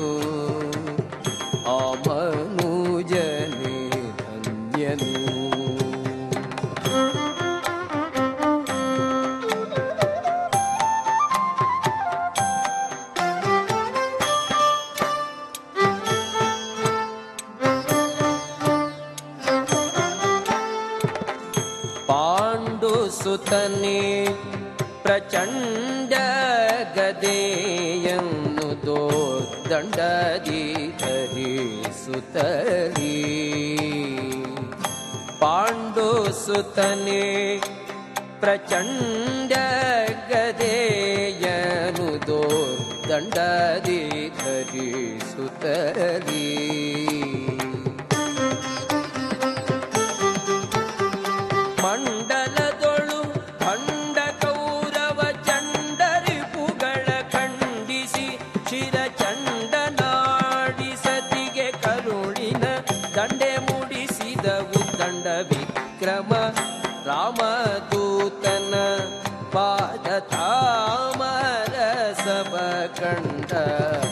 Speaker 14: ಆ ಮನುಜನೇ ಧನ್ಯನು ಪಾಂಡು ಸುತನೆ ಪ್ರಚಂಡ ಗದೆಯನ್ನು ದೋರ್ದಂಡದಿಂದ ದಂಡದಿ ಧರಿಸುತ್ತಲೀ ಪಾಂಡು ಸುತನೆ ಪ್ರಚಂಡ ಗದೆಯನು ದೋ ದಂಡದಿ ಧರಿಸುತ್ತಲೀ ಮಂಡಲದೊಳು ಖಂಡ ಕೌರವ ಚಂಡರಿಪುಗಳ ಖಂಡಿಸಿ ಶಿರ ಚಂಡನಾಡಿ ಸತಿಗೆ ಕರುಳಿನ ದಂಡೆ ಮುಡಿಸಿದ ಉದ್ದಂಡ ವಿಕ್ರಮ ರಾಮದೂತನ ಪಾದ ತಾಮರ ಸಭ ಕಂಡ